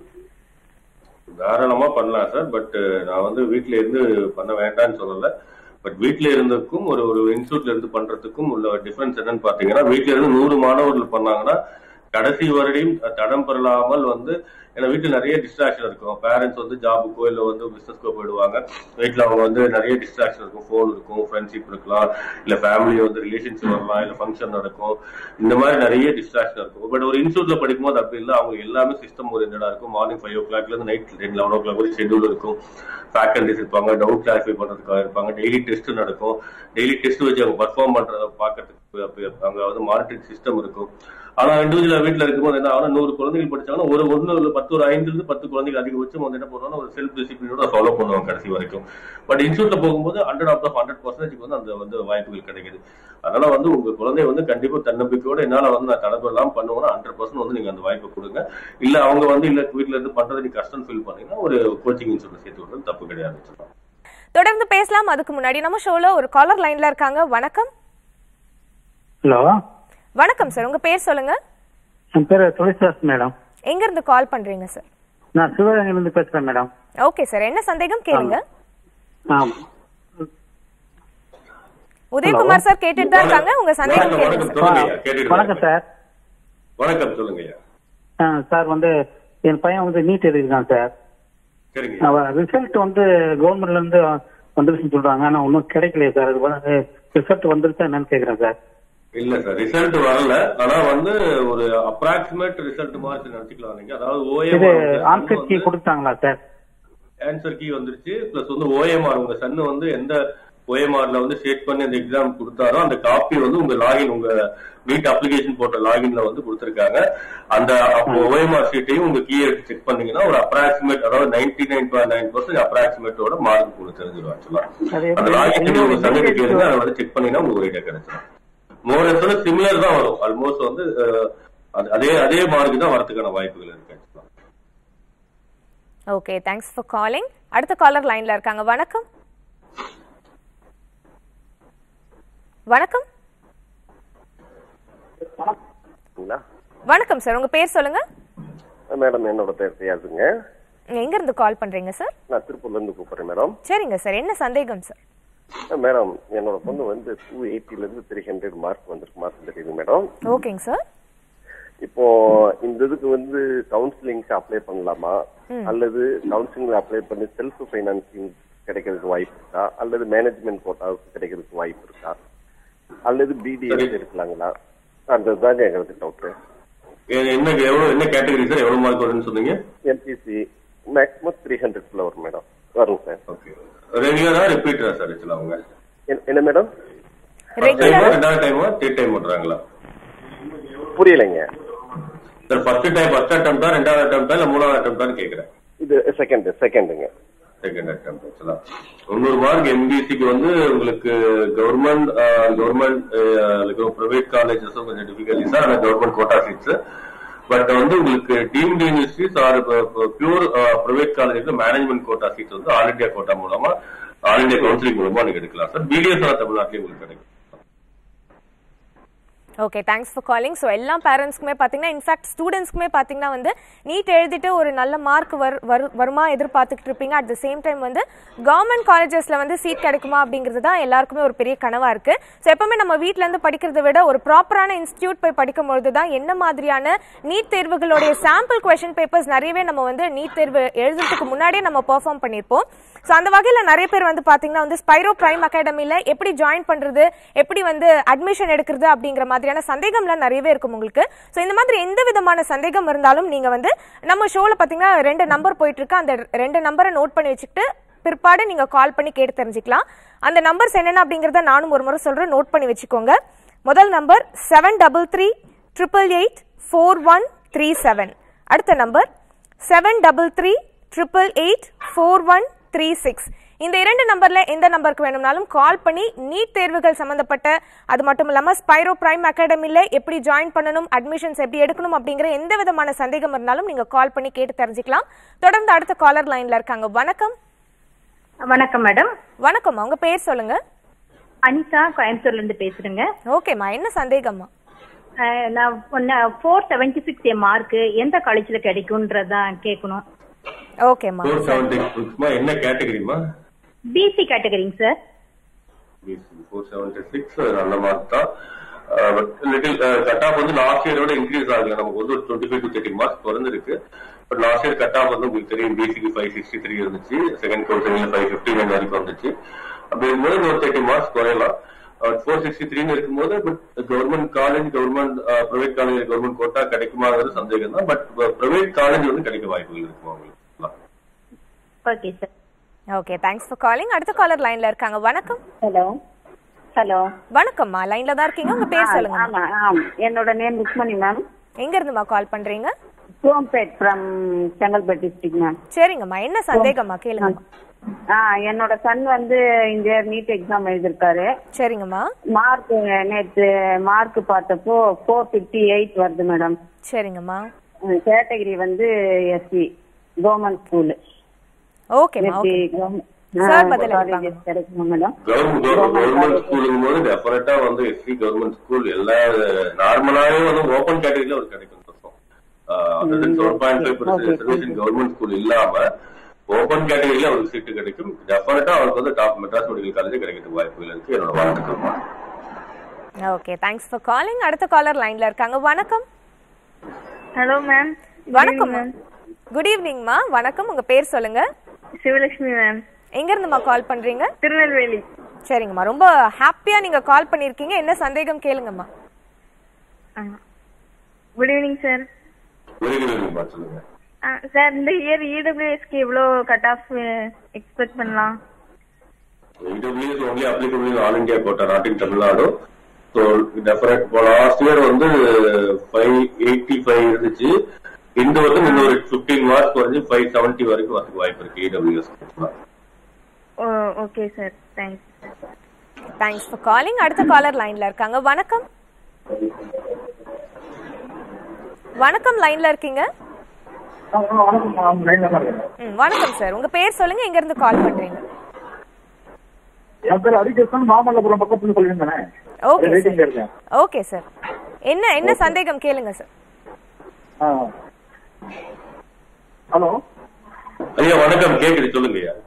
தாராளமா பண்ணலாம் சார் பட் நான் வந்து வீட்ல இருந்து பண்ண வேண்டாம்னு சொல்லல பட் வீட்ல இருந்ததுக்கும் ஒரு ஒரு இன்ஸ்டியூட்ல இருந்து பண்றதுக்கும் உள்ள டிஃபரன்ஸ் என்னன்னு பாத்தீங்கன்னா வீட்ல இருந்து நூறு மாணவர்கள் பண்ணாங்கன்னா கடைசி வருடையும் தடம் பெறலாமல் வந்து ஏன்னா வீட்டுல நிறைய டிஸ்ட்ராக்ஷன் இருக்கும் பேரண்ட்ஸ் வந்து ஜாபுக்கோ இல்ல வந்து பிசினஸ்க்கோ போயிடுவாங்க வீட்டுல அவங்க வந்து நிறைய டிஸ்ட்ராக்ஷன் இருக்கும் ஃபோன் இருக்கும் ஃப்ரெண்ட்ஷிப் இருக்கலாம் இல்ல ஃபேமிலி வந்து ரிலேஷன்ஷிப் வரலாம் இல்ல ஃபங்க்ஷன் நடக்கும் இந்த மாதிரி நிறைய டிஸ்ட்ராக்ஷன் இருக்கும் பட் ஒரு இன்ஸ்டியூட்ல படிக்கும்போது அப்படி இல்லை அவங்க எல்லாமே சிஸ்டம் ஓரியன்டா இருக்கும் மார்னிங் ஃபைவ் ஓ கிளாக்ல இருந்து night ten eleven o'clock வரைக்கும் ஷெட்யூல் இருக்கும் ஃபேக்கல்டிஸ் இருப்பாங்க டவுட் கிளாரிஃபை பண்றதுக்காக இருப்பாங்க டெய்லி டெஸ்ட் நடக்கும் டெய்லி டெஸ்ட் வச்சு அவங்க பர்ஃபார்ம் பண்றத பாக்கிறதுக்கு அங்க வந்து மானிட்டரிங் சிஸ்டம் இருக்கும் ஆனா இண்டிவிஜுவலா வீட்டுல இருக்கும்போது என்ன ஆகும் நூறு குழந்தைகள் படிச்சாங்கன்னா ஒரு ஒண்ணு இல்ல பத்து ஒரு ஐந்துல இருந்து பத்து குழந்தைகள் அதிகபட்சம் வந்து என்ன பண்ணுவாங்க ஒரு செல்ஃப் டிசிப்ளினோட ஃபாலோ பண்ணுவாங்க கடைசி வரைக்கும் பட் இன்ஸ்டியூட்ல போகும்போது ஹண்ட்ரட் ஆஃப் ஹண்ட்ரட் பர்சன்டேஜ் வந்து அந்த வந்து வாய்ப்புகள் கிடைக்குது அதனால வந்து உங்க குழந்தை வந்து கண்டிப்பா தன்னம்பிக்கையோட என்னால வந்து நான் தடவை எல்லாம் பண்ணுவேன்னா ஹண்ட்ரட் பர்சன்ட் வந்து நீங்க அந்த வாய்ப்பை கொடுங்க இல்ல அவங்க வந்து இல்ல வீட்டுல இருந்து பண்றது நீ கஷ்டம் ஃபீல் பண்ணீங்கன்னா ஒரு கோச்சிங் இன்ஸ்டியூட் சேர்த்து விடுறது தப்பு கிடையாது சொல்லலாம் தொடர்ந்து பேசலாம் அதுக்கு முன்னாடி நம்ம ஷோல ஒரு காலர் லைன்ல இருக்காங்க வணக்கம் ஹலோ வணக்கம் சார் உங்க பேர் சொல்லுங்க என் பேர் துளசிதாஸ் மேடம் எங்க இருந்து கால் பண்றீங்க சார் நான் சிவகங்கையிலிருந்து பேசுறேன் மேடம் ஓகே சார் என்ன சந்தேகம் கேளுங்க ஆ உதயகுமார் சார் கேட்டுட்டு தான் இருக்காங்க உங்க சந்தேகம் வணக்கம் கேளுங்க வணக்கம் சார் சொல்லுங்க ஐயா கேட்டுட்டு வணக்கம் சார் வணக்கம் சொல்லுங்க ஐயா ஆ, சார் வந்து என் பையன் வந்து நீட் எழுதிருக்கான் சார் சரிங்க அவன் ரிசல்ட் வந்து கவர்மெண்ட்ல இருந்து வந்துருச்சுன்னு சொல்றாங்க ஆனா ஒன்றும் கிடைக்கலையே சார் அது வந்து ரிசல்ட் வந்துருச்சா என்னன்னு கேக்குறேன் சார் இல்ல சார் ரிசல்ட் வரல ஆனா வந்து ஒரு அப்ராக்சிமேட் ரிசல்ட் மாதிரி நினைச்சுக்கலாம் நீங்க அதாவது இது ஓஎம் ஆன்சர் கீ கொடுத்தாங்களா சார் ஆன்சர் கீ வந்துருச்சு பிளஸ் வந்து ஓஎம்ஆர் உங்க சன்னு வந்து எந்த ஓஎம்ஆர்ல வந்து செட் பண்ணி அந்த எக்ஸாம் கொடுத்தாரோ அந்த காப்பி வந்து உங்க லாகின் உங்க நீட் அப்ளிகேஷன் போட்ட லாகின்ல வந்து கொடுத்திருக்காங்க அந்த ஓஎம்ஆர் ஷீட்டையும் உங்க கீ எடுத்து செக் பண்ணீங்கன்னா ஒரு அப்ராக்சிமேட் அதாவது நைன்டி நைன் நைன் பர்சன்ட் அப்ராக்சிமேட்டோட மார்க் உங்களுக்கு தெரிஞ்சிடும் ஆக்சுவலா அது எப்படி? அந்த லாகின் என்னோட உங்க சன்னு details கேளுங்க அதை வந்து செக் பண்ணீங்கன்னா உங்களுக்கு ஒரு ஐடியா கிடைச்சிடும் மோர் சிமிலர் தான் வரும் ஆல்மோஸ்ட் வந்து அஹ், அது- அதே அதே மார்க் தான் வரதுக்கான வாய்ப்புகள் இருக்கு actually. Okay thanks for calling அடுத்த காலர் லைன்ல இருக்காங்க வணக்கம் வணக்கம் வணக்கம் சார் உங்க பேர் சொல்லுங்க மேடம் என்னோட பேர் ரியாஸுங்க எங்க இருந்து கால் பண்றீங்க சார் நான் திருப்பூர்ல இருந்து கூப்பிடுறேன் மேடம் சரிங்க சார் என்ன சந்தேகம் சார் மேடம் என்னோட பொண்ணு வந்து டூ எயிட்டில இருந்து த்ரீ ஹண்ட்ரட் மார்க் வந்திருக்கு மார்க் தெரியுது மேடம் ஓகேங்க சார் இப்போ இந்த இதுக்கு வந்து கவுன்சிலிங்க்கு அப்ளை பண்ணலாமா அல்லது கவுன்சிலிங் அப்ளை பண்ணி செல்ஃப் ஃபைனான்சிங் கிடைக்கிறதுக்கு வாய்ப்பு இருக்கா அல்லது மேனேஜ்மெண்ட் கோட்டாவுக்கு கிடைக்கிறதுக்கு வாய்ப்பு இருக்கா அல்லது பிடிஎஸ் இருக்கலாங்களா அந்த தாங்க எங்களுக்கு டவுட் எ- என்ன எவ்வளவு என்ன கேட்டகரி சார் எவ்வளவு மார்க் வரும்னு சொன்னீங்க எம்பிசி மேக்ஸிமம் த்ரீ ஹண்ட்ரட்ல வரும் மேடம் வரும் சார் ஓகே ரெகுலரா ரிப்பீட்டரா சார் ஆக்சுவலா அவங்க என்ன- என்ன மேடம் ரெகுலர் ரெண்டாவது டைமா த்ரீ டைம் பண்றாங்களா புரியலைங்க சார் ஃபர்ஸ்ட் டைம் ஃபர்ஸ்ட் அட்டம்ப்டா ரெண்டாவது அட்டம்ப்டா இல்ல மூணாவது அட்டம்ப்டான்னு கேக்குறேன் இது செகண்ட் செகண்டுங்க செகண்ட் அட்டம் ஆக்சுவலா தொண்ணூறு மார்க் எம்பிசிக்கு வந்து உங்களுக்கு கவர்மெண்ட் கவர்மெண்ட் பிரைவேட் காலேஜஸும் கொஞ்சம் டிஃபிகல்டி சார் ஆனால் கவர்மெண்ட் கோட்டா சீட்ஸ் பட் வந்து உங்களுக்கு deemed universities are pure private காலேஜ்ல மேனேஜ்மெண்ட் கோட்டா சீட்ஸ் வந்து ஆல் இந்தியா கோட்டா மூலமா ஆல் இந்தியா கவுன்சிலிங் மூலமா நீங்க எடுக்கலாம் சார் பிடிஎஸ் தமிழ்நாட்டிலேயே உங்களுக்கு கிடைக்கும் okay thanks for calling so எல்லா பேரண்ட்ஸ்க்குமே பார்த்தீங்கன்னா இன்ஃபேக்ட் ஸ்டூடெண்ட்ஸ்க்குமே பார்த்தீங்கன்னா வந்து நீட் எழுதிட்டு ஒரு நல்ல மார்க் வரு வரு- வருமா எதிர்பார்த்துக்கிட்டு இருப்பீங்க அட் த சேம் டைம் வந்து கவர்மெண்ட் காலேஜஸ்ல வந்து சீட் கிடைக்குமா அப்படிங்கிறது தான் எல்லாருக்குமே ஒரு பெரிய கனவா இருக்கு ஸோ எப்பவுமே நம்ம வீட்ல இருந்து படிக்கிறதை விட ஒரு ப்ராப்பரான இன்ஸ்டியூட் போய் படிக்கும் பொழுது தான் என்ன மாதிரியான நீட் தேர்வுகளுடைய சாம்பிள் கொஷின் பேப்பர்ஸ் நிறையவே நம்ம வந்து நீட் தேர்வு எழுதுறதுக்கு முன்னாடியே நம்ம பெர்ஃபார்ம் பண்ணியிருப்போம் ஸோ அந்த வகையில் நிறைய பேர் வந்து பார்த்தீங்கன்னா வந்து ஸ்பைரோ பிரைம் அகாடமியில் எப்படி ஜாயின் பண்ணுறது எப்படி வந்து அட்மிஷன் எடுக்கிறது அப்படிங்கிற மாதிரியான சந்தேகம்லாம் நிறையவே இருக்கும் உங்களுக்கு ஸோ இந்த மாதிரி எந்த விதமான சந்தேகம் இருந்தாலும் நீங்கள் வந்து நம்ம ஷோவில் பார்த்தீங்கன்னா ரெண்டு நம்பர் போயிட்டு இருக்கு அந்த ரெண்டு நம்பரை நோட் பண்ணி வச்சுக்கிட்டு பிற்பாடு நீங்கள் கால் பண்ணி கேட்டு தெரிஞ்சுக்கலாம் அந்த நம்பர்ஸ் என்னென்ன அப்படிங்கிறத நானும் ஒரு முறை சொல்கிறேன் நோட் பண்ணி வச்சுக்கோங்க முதல் number seven double three triple eight four one three seven அடுத்த number seven double three triple eight four one three six இந்த இரண்டு நம்பர்ல எந்த நம்பருக்கு வேணும்னாலும் கால் பண்ணி நீட் தேர்வுகள் சம்பந்தப்பட்ட அது மட்டும் இல்லாம ஸ்பைரோ பிரைம் அகாடமில எப்படி ஜாயின் பண்ணணும் அட்மிஷன்ஸ் எப்படி எடுக்கணும் அப்படிங்கிற எந்த விதமான சந்தேகம் இருந்தாலும் நீங்க கால் பண்ணி கேட்டு தெரிஞ்சுக்கலாம் தொடர்ந்து அடுத்த காலர் லைன்ல இருக்காங்க வணக்கம் வணக்கம் மேடம் வணக்கம் உங்க பேர் சொல்லுங்க அனிதா கோயம்புத்தூர்ல இருந்து பேசுறேங்க ஓகேம்மா என்ன சந்தேகம்மா அஹ் நான் ஃபோர் செவன்டி சிக்ஸ் என் மார்க் எந்த காலேஜ்ல கிடைக்கும்ன்றதான் கேட்கணும் ஓகேம்மா ஃபோர் செவன்டி சிக்ஸ்மா என்ன கேட்டகரிமா பிசி கேட்டகரிங்க சார் ஃபோர் செவன்டி சிக்ஸ் நல்ல மார்க் தான் லிட்டில் கட் ஆஃப் வந்து லாஸ்ட் இயரோட இன்க்ரீஸ் ஆகல நமக்கு வந்து ஒரு twenty five to thirty marks குறைஞ்சிருக்கு but last year cut off வந்து உங்களுக்கு தெரியும் பிசிக்கு ஃபைவ் சிக்ஸ்டி த்ரீ இருந்துச்சு செகண்ட் கவுன்சிலிங்ல ஃபைவ் ஃபிஃப்டி நைன் வரைக்கும் வந்துச்சு அப்படி இருக்கும்போது ஒரு தேர்ட்டி மார்க்ஸ் குறையலாம் ஃபோர் சிக்ஸ்டி த்ரீன்னு இருக்கும்போது but government college government private college government quota கிடைக்குமாங்கிறது சந்தேகம் தான் பட் பிரைவேட் காலேஜ் வந்து கிடைக்க வாய்ப்புகள் இருக்குமா உங்களுக்கு okay sir okay thanks for calling அடுத்த காலர் லைன்ல இருக்காங்க வணக்கம் ஹலோ ஹலோ வணக்கம்மா லைன்ல தான் இருக்கீங்க உங்க பேர் சொல்லுங்க ஆமா ஆம் என்னோட நேம் ருக்மணி மேம் எங்க இருந்துமா கால் பண்றீங்க Chrompet from Chengalpet district ma'am சரிங்கம்மா என்ன சந்தேகம்மா கேளுங்க ஆ என்னோட சன் வந்து இந்த நீட் எக்ஸாம் எழுதிருக்காரு சரிங்கம்மா மார்க் நேற்று மார்க் பார்த்தப்போ ஃபோர் ஃபிஃப்டி எயிட் வருது மேடம் சரிங்கம்மா கேட்டகரி வந்து எஸ்சி கவர்மெண்ட் ஸ்கூல் ஓகேம்மா எப்படி ஓகே சார் பதில் அளிப்பாங்க. காலேஜஸ் கிடைக்குமா மேடம் கவர்மெண்ட் ஸ்கூலுங்கும் போது டெஃபினட்டா வந்து எஸ்சி கவர்மெண்ட் ஸ்கூல் எல்லா நார்மலாவே வந்து ஓப்பன் கேட்டகரியில ஒரு கிடைக்கும் இருக்கும் seven point five percent reservation government school இல்லாம ஓபன் கேட்டகரியில அவருக்கு சீட்டு கிடைக்கும் டெஃபினட்டா அவருக்கு வந்து டாப் மெட்ராஸ் மெடிக்கல் காலேஜ் கிடைக்கிறதுக்கு வாய்ப்புகள் இருக்கு என்னோட வாழ்த்துக்கள் ஓகே தேங்க்ஸ் ஃபார் காலிங் அடுத்த காலர் லைன்ல இருக்காங்க வணக்கம் ஹலோ மேம் வணக்கம் குட் ஈவினிங்மா வணக்கம் உங்க பேர் சொல்லுங்க சிவலட்சுமி மேம் எங்க இருந்துமா கால் பண்றீங்க திருநெல்வேலி சரிங்கம்மா ரொம்ப ஹாப்பியா நீங்க கால் பண்ணிருக்கீங்க என்ன சந்தேகம் கேளுங்கம்மா good evening sir very good evening சொல்லுங்க சார் இந்த இயர் இடபிள்யூஎஸ்க்கு எவ்வளோ கட் ஆஃப் எக்ஸ்பெக்ட் பண்ணலாம் EWS is only applicable in all India quota, not in Tamil Nadu. So, definite, for last year வந்து 585 இருந்துச்சு இந்த வருஷம் இன்னொரு 15 மார்க் குறைஞ்சு 570 வரைக்கும் வரதுக்கு வாய்ப்பு இருக்கு EWS oh okay sir thanks thanks for calling அடுத்த காலர் லைன்ல இருக்காங்க வணக்கம் வணக்கம் லைன்ல இருக்கீங்க ம், வணக்கம் சார் உங்க பேர் சொல்லுங்க எங்க இருந்து கால் பண்றீங்க என் பேர் ஹரிகிருஷ்ணன் மாமல்லபுரம் பக்கத்துல சொல்லியிருந்தேன் ஓகே வெயிட்டிங்ல சார் இருக்கேன் ஓகே சார் என்ன என்ன சந்தேகம் கேளுங்க சார் ஹலோ ஐயா வணக்கம் கேக்குது சொல்லுங்க ஐயா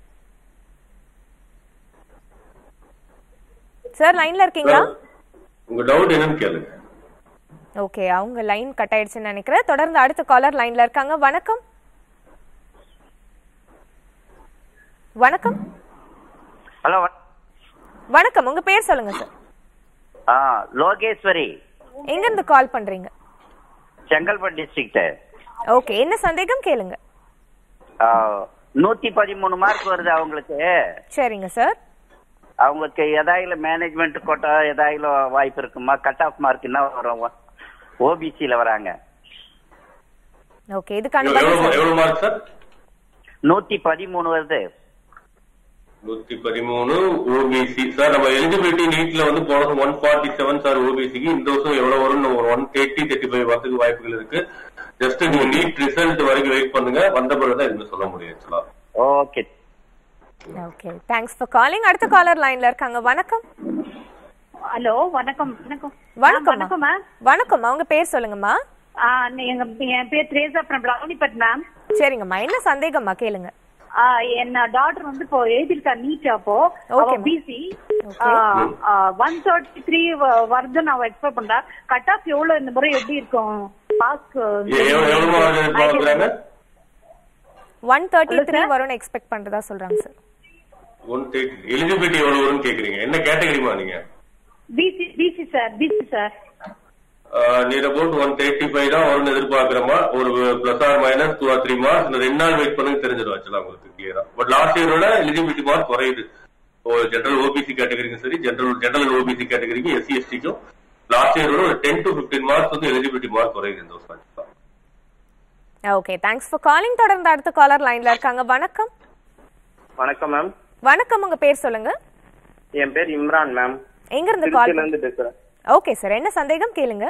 சார் லைன்ல இருக்கீங்களா உங்க டவுட் என்னன்னு கேளுங்க ஓகே அவங்க லைன் கட் ஆயிடுச்சுன்னு நினைக்கிறேன் தொடர்ந்து அடுத்த காலர் லைன்ல இருக்காங்க வணக்கம் வணக்கம் ஹலோ வணக்கம் உங்க பேர் சொல்லுங்க சார் ஆ லோகேஸ்வரி எங்க இருந்து கால் பண்றீங்க செங்கல்பட்டு டிஸ்ட்ரிக்ட் ஓகே என்ன சந்தேகம் கேளுங்க நூத்தி பதிமூணு மார்க் வருது அவங்களுக்கு சரிங்க சார் அவங்களுக்கு எதாயில மேனேஜ்மெண்ட் கோட்டா எதாயில வாய்ப்பு இருக்குமா கட் ஆஃப் மார்க் என்ன வரும் ஓபிசில வராங்க ஓகே இதுக்கான எவ்வளவு பதில் சொல்லுங்க. எவ்வளவு மார்க் சார் நூத்தி பதிமூணு வருது நூத்தி பதிமூணு ஓபிசி சார் நம்ம எலிஜிபிலிட்டி நீட்ல வந்து போனது ஒன் ஃபார்ட்டி செவன் சார் ஓபிசிக்கு இந்த வருஷம் எவ்வளவு வரும்னு ஒரு ஒன் தேர்ட்டி தேர்ட்டி ஃபைவ் வரதுக்கு வாய்ப்புகள் இருக்கு ஜஸ்ட் நீங்க நீட் ரிசல்ட் வரைக்கும் வெயிட் பண்ணுங்க வந்த பிறகுதான் எதுவுமே சொல்ல முடியும் actually okay okay thanks for calling அடுத்த காலர் லைன்ல இருக்காங்க வணக்கம் ஹலோ வணக்கம் வணக்கம் வணக்கம் வணக்கம்மா வணக்கம் அவங்க பேர் சொல்லுங்கம்மா ஆ, எங்க என் பேர் திரேசா ஃப்ரம் பிளாவனிபட் மேம் சரிங்கம்மா என்ன சந்தேகம்மா கேளுங்க என் டாட்டர் வந்து இப்போ எழுதிருக்கா நீட் அப்போ Okay, ma'am. BC one thirty three வருதுன்னு அவ எக்ஸ்பெக்ட் பண்றா கட் ஆஃப் எவ்வளவு இந்த முறை எப்படி இருக்கும் பாஸ்க்கு எவ்வளவு எவ்வளவு மார்க் எதிர்பார்க்கறாங்க one thirty three Hello, sir. வரும்னு எக்ஸ்பெக்ட் பண்றதா சொல்றாங்க சார் ஒன் தேர்ட்டி எலிஜிபிலிட்டி எவ்வளவு வரும்னு கேக்குறீங்க என்ன கேட்டகரிமா நீங்க BC BC sir BC sir near about one thirty five தான் வரும்னு எதிர்பார்க்கிறோமா ஒரு plus or minus two or three marks இந்த ரெண்டு நாள் வெயிட் பண்ணுங்க தெரிஞ்சிடும் ஆக்சுவலா உங்களுக்கு கிளியரா பட் லாஸ்ட் இயரோட எலிஜிபிலிட்டி மார்க் குறையுது ஜென்ரல் ஓபிசி கேட்டகரிக்கும் சரி ஜென்ரல் ஜென்ரல் ஓபிசி கேட்டகரிக்கும் எஸ்சி எஸ்டிக்கும் லாஸ்ட் இயரோட ஒரு டென் டு பிப்டீன் மார்க்ஸ் வந்து எலிஜிபிலிட்டி மார்க் குறையுது இந்த வருஷம் actually. Okay thanks for calling தொடர்ந்து அடுத்த காலர் லைன்ல இருக்காங்க வணக்கம் வணக்கம் மேம் வணக்கம் உங்க பேர் சொல்லுங்க என் பேர் இம்ரான் மேம் எங்க இருந்து கால் திருச்சியில இருந்து பேசுறேன் ஓகே சார் என்ன சந்தேகம் கேளுங்க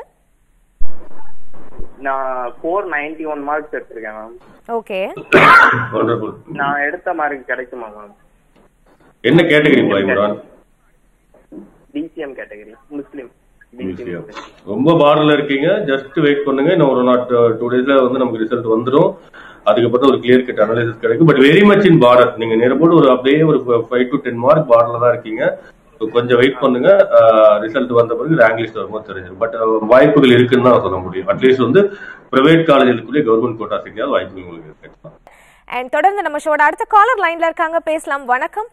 நான் ஃபோர் நைன்டி ஒன் மார்க்ஸ் எடுத்திருக்கேன் மேம் ஓகே Wonderful. நான் எடுத்த மார்க் கிடைக்குமா மேம் என்ன கேட்டகரி இம்ரான் டிசிஎம் கேட்டகரி முஸ்லீம் மியூசியம் ரொம்ப பார்டர்ல இருக்கீங்க ஜஸ்ட் வெயிட் பண்ணுங்க இன்னும் ஒரு நாட் டூ டேஸ்ல வந்து நமக்கு ரிசல்ட் வந்துடும் அதுக்கப்புறம் ஒரு கிளியர் கட் அனாலிசிஸ் கிடைக்கும் but very much in border நீங்க நேரப்போட்டு ஒரு அப்படியே ஒரு ஃபைவ் டு டென் மார்க் பார்டர்ல தான் இருக்கீங்க So, கொஞ்சம் வெயிட் பண்ணுங்க ரிசல்ட் வந்த பிறகு ரேங்க் லிஸ்ட் வரும்போது தெரிஞ்சிடும் பட் வாய்ப்புகள் இருக்குன்னு தான் சொல்ல முடியும் அட்லீஸ்ட் வந்து பிரைவேட் காலேஜுக்குள்ளே கவர்மெண்ட் கோட்டா செஞ்சால் வாய்ப்புகள் உங்களுக்கு இருக்கு அண்ட் தொடர்ந்து நம்ம ஷோட அடுத்த காலர் லைன்ல இருக்காங்க பேசலாம் வணக்கம்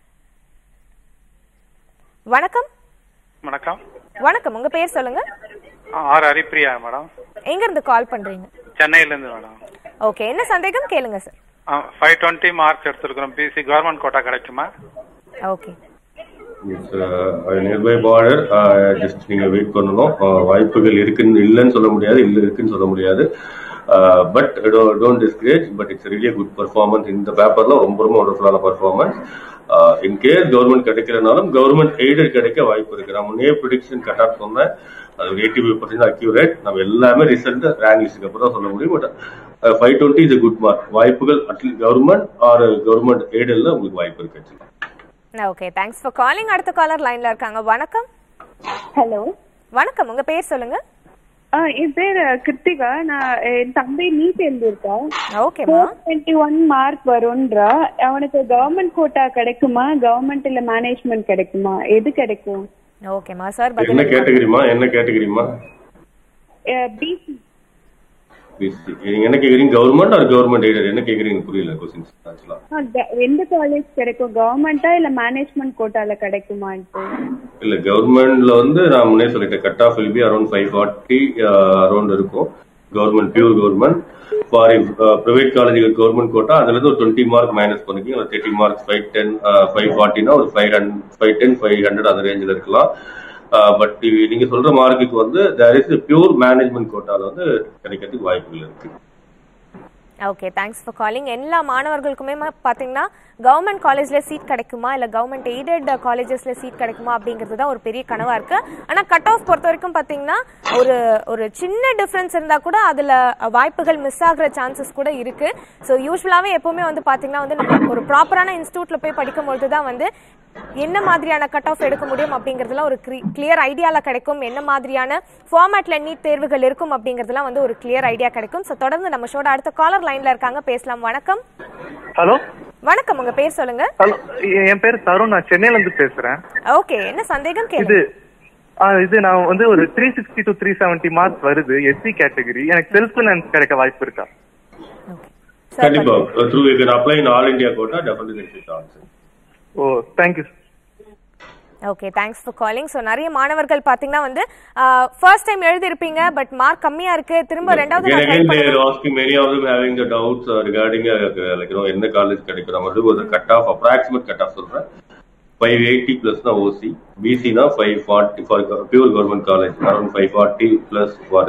வணக்கம் வணக்கம் வணக்கம் உங்க பேர் சொல்லுங்க ஆர் ஹரிப்ரியா மேடம் எங்க இருந்து கால் பண்றீங்க சென்னையில இருந்து மேடம் ஓகே என்ன சந்தேகம் கேளுங்க சார் ஃபைவ் டுவெண்ட்டி மார்க்ஸ் எடுத்திருக்கிறோம் பிசி கவர்மெண்ட் கோட்டா கிடைக்குமா ஓகே நியர்பை பார்டர் ஜஸ்ட் நீங்க வெயிட் பண்ணணும் Uh, வாய்ப்புகள் இருக்குன்னு இல்லைன்னு சொல்ல முடியாது இல்ல இருக்குன்னு சொல்ல முடியாது but don't discourage but it's really good performance இந்த பேப்பர்ல ரொம்ப ரொம்ப ஒண்டர்ஃபுல்லான பர்ஃபார்மன்ஸ் இன் கேஸ் கவர்மெண்ட் கிடைக்கிறனாலும் கவர்மெண்ட் எய்டட் கிடைக்க வாய்ப்பு இருக்கு நான் முன்னே ப்ரிடிக்ஷன் கட் ஆஃப் சொன்னேன் அது ஒரு எயிட்டி ஃபைவ் பர்சன்ட் அக்யூரேட் நம்ம எல்லாமே ரிசல்ட் ரேங்க் லிஸ்ட்டுக்கு அப்புறம் தான் சொல்ல முடியும் but five twenty is good mark வாய்ப்புகள் அட்லீஸ்ட் கவர்மெண்ட் ஆர் கவர்மெண்ட் எய்டல்ல உங்களுக்கு வாய்ப்பு இருக்கு actually. Okay thanks for calling அடுத்த காலர் லைன்ல இருக்காங்க வணக்கம் ஹலோ வணக்கம் உங்க பேர் சொல்லுங்க ஆ, என் பேர் கிருத்திகா நான் என் தம்பி நீட் எழுதியிருக்கா ஓகேமா டுவெண்ட்டி ஒன் மார்க் வரும்ன்றா அவனுக்கு கவர்மெண்ட் கோட்டா கிடைக்குமா கவர்மெண்ட் இல்ல மேனேஜ்மெண்ட் கிடைக்குமா எது கிடைக்கும் ஓகேமா சார் என்ன பதில் கேட்டகரிமா என்ன கேட்டகரிமா பிசி பிசி நீங்க என்ன கேக்குறீங்க கவர்மெண்ட் ஆர் கவர்மெண்ட் எய்டட் என்ன கேக்குறீங்க புரியல கொஸ்டின்ஸ் ஆக்சுவலா எந்த காலேஜ் கிடைக்கும் கவர்மெண்டா இல்ல மேனேஜ்மெண்ட் கோட்டால கிடைக்குமான்ட்டு இல்ல கவர்மெண்ட்ல வந்து நான் முன்னே சொல்லிட்டேன் cut off will be around five forty around இருக்கும் government pure government for private காலேஜுக்கு கவர்மெண்ட் கோட்டா அதுல இருந்து ஒரு டுவெண்ட்டி மார்க் மைனஸ் பண்ணிக்கி ஒரு thirty marks five ten five ஃபார்ட்டினா ஒரு five hundred five ten five hundred அந்த ரேஞ்சில் இருக்கலாம் பட் நீங்க சொல்ற மார்க்குக்கு வந்து தேர் இஸ் பியூர் மேனேஜ்மெண்ட் கோட்டால வந்து கிடைக்கிறதுக்கு வாய்ப்புகள் இருக்கு ஓகே தேங்க்ஸ் ஃபார் காலிங் எல்லா மாணவர்களுக்குமே ம- பாத்தீங்கன்னா கவர்மெண்ட் காலேஜ்ல சீட் கிடைக்குமா இல்ல கவர்மெண்ட் எய்டட் காலேஜஸ்ல சீட் கிடைக்குமா அப்படிங்கிறது தான் ஒரு பெரிய கனவா இருக்கு ஆனா கட் ஆஃப் பொறுத்த வரைக்கும் பாத்தீங்கன்னா ஒரு ஒரு சின்ன டிஃபரன்ஸ் இருந்தா கூட அதுல வாய்ப்புகள் மிஸ் ஆகுற சான்சஸ் கூட இருக்கு ஸோ யூஸ்வலாவே எப்பவுமே வந்து பாத்தீங்கன்னா வந்து நம்ம ஒரு ப்ராப்பரான இன்ஸ்டியூட்ல போய் படிக்கும் பொழுது தான் வந்து என்ன மாதிரியான கட் ஆஃப் எடுக்க முடியும் அப்படிங்கறதுலாம் ஒரு கிளியர் ஐடியால கிடைக்கும் என்ன மாதிரியான ஃபார்மேட்ல நீட் தேர்வுகள் இருக்கும் அப்படிங்கறதுலாம் வந்து ஒரு கிளியர் ஐடியா கிடைக்கும் ஸோ தொடர்ந்து நம்ம ஷோட அடுத்த காலர் லைன்ல இருக்காங்க பேசலாம் வணக்கம் ஹலோ வணக்கம் உங்க பேர் சொல்லுங்க ஹலோ என் பேர் தருண் நான் சென்னையில இருந்து பேசுறேன் ஓகே என்ன சந்தேகம் இது கேளு ஆ, இது நான் வந்து ஒரு three sixty to three seventy marks வருது எஸ்சி கேட்டகரி எனக்கு செல்ஃப் ஃபினான்ஸ் கிடைக்க வாய்ப்பு இருக்கா கண்டிப்பா through you can apply in all India quota definitely chance oh thank you okay thanks for calling so நிறைய மாணவர்கள் பாத்தீங்கன்னா வந்து ஃபர்ஸ்ட் டைம் எழுதிருப்பீங்க பட் மார்க் கம்மியா இருக்கு திரும்ப ரெண்டாவது Again, நாள் try again, they are பண்ணணும். asking many of them having the doubts uh, regarding uh, like you know என்ன காலேஜ் கிடைக்கும் நம்ம வந்து ஒரு cut off approximate cut off சொல்றேன் ஃபைவ் எயிட்டி பிளஸ்னா ஓசி பிசினா five forty for pure government college around five forty plus for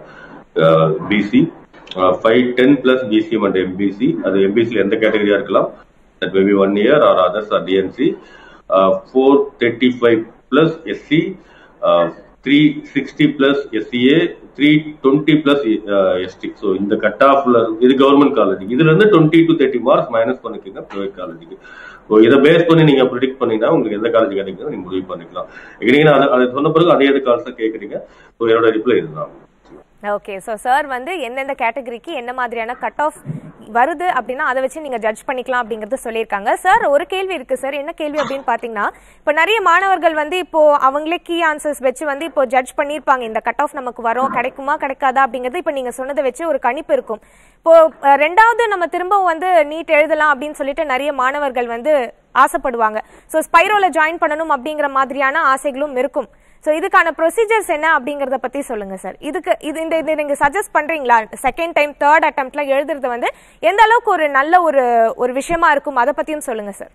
BC five ten plus BCM and MBC அது எம்பிசியில் எந்த கேட்டகரியா இருக்கலாம் that maybe one year or others or DNC four thirty five plus SC three sixty plus SCA three twenty plus ST so இந்த cut ஆஃப்ல இது government college இதுல இருந்து twenty to thirty marks minus பண்ணிக்கோங்க ப்ரைவேட் காலேஜுக்கு so இதை base பண்ணி நீங்க ப்ரிடிக்ட் பண்ணீங்கன்னா உங்களுக்கு எந்த காலேஜ் கிடைக்குதோ நீங்க முடிவு பண்ணிக்கலாம் நீங்க அதை அதை சொன்ன பிறகு அதே எது காலேஜ் கேட்குறீங்க ஸோ என்னோட ரிப்ளை இதுதான் ஓகே ஸோ சார் வந்து எந்தெந்த கேட்டகரிக்கு என்ன மாதிரியான கட் ஆஃப் வருது அப்படின்னா அதை வச்சு நீங்க ஜட்ஜ் பண்ணிக்கலாம் அப்படிங்கறது சொல்லியிருக்காங்க சார் ஒரு கேள்வி இருக்கு சார் என்ன கேள்வி அப்படின்னு பாத்தீங்கன்னா இப்போ நிறைய மாணவர்கள் வந்து இப்போ அவங்களே கீ ஆன்சர்ஸ் வச்சு வந்து இப்போ ஜட்ஜ் பண்ணியிருப்பாங்க இந்த கட் ஆஃப் நமக்கு வரும் கிடைக்குமா கிடைக்காதா அப்படிங்கிறது இப்போ நீங்க சொன்னதை வச்சு ஒரு கணிப்பு இருக்கும் இப்போ அஹ், ரெண்டாவது நம்ம திரும்ப வந்து நீட் எழுதலாம் அப்படின்னு சொல்லிட்டு நிறைய மாணவர்கள் வந்து ஆசைப்படுவாங்க ஸோ ஸ்பைரோல ஜாயின் பண்ணணும் அப்படிங்கிற மாதிரியான ஆசைகளும் இருக்கும் ஸோ இதுக்கான ப்ரொசீஜர்ஸ் என்ன அப்படிங்கறத பத்தி சொல்லுங்க சார் இதுக்கு இது இந்த இது நீங்க சஜஸ்ட் பண்றீங்களா செகண்ட் டைம் தேர்ட் அட்டம்ப்ட்ல எழுதுறது வந்து எந்த அளவுக்கு ஒரு நல்ல ஒரு ஒரு விஷயமா இருக்கும் அதை பத்தியும் சொல்லுங்க சார்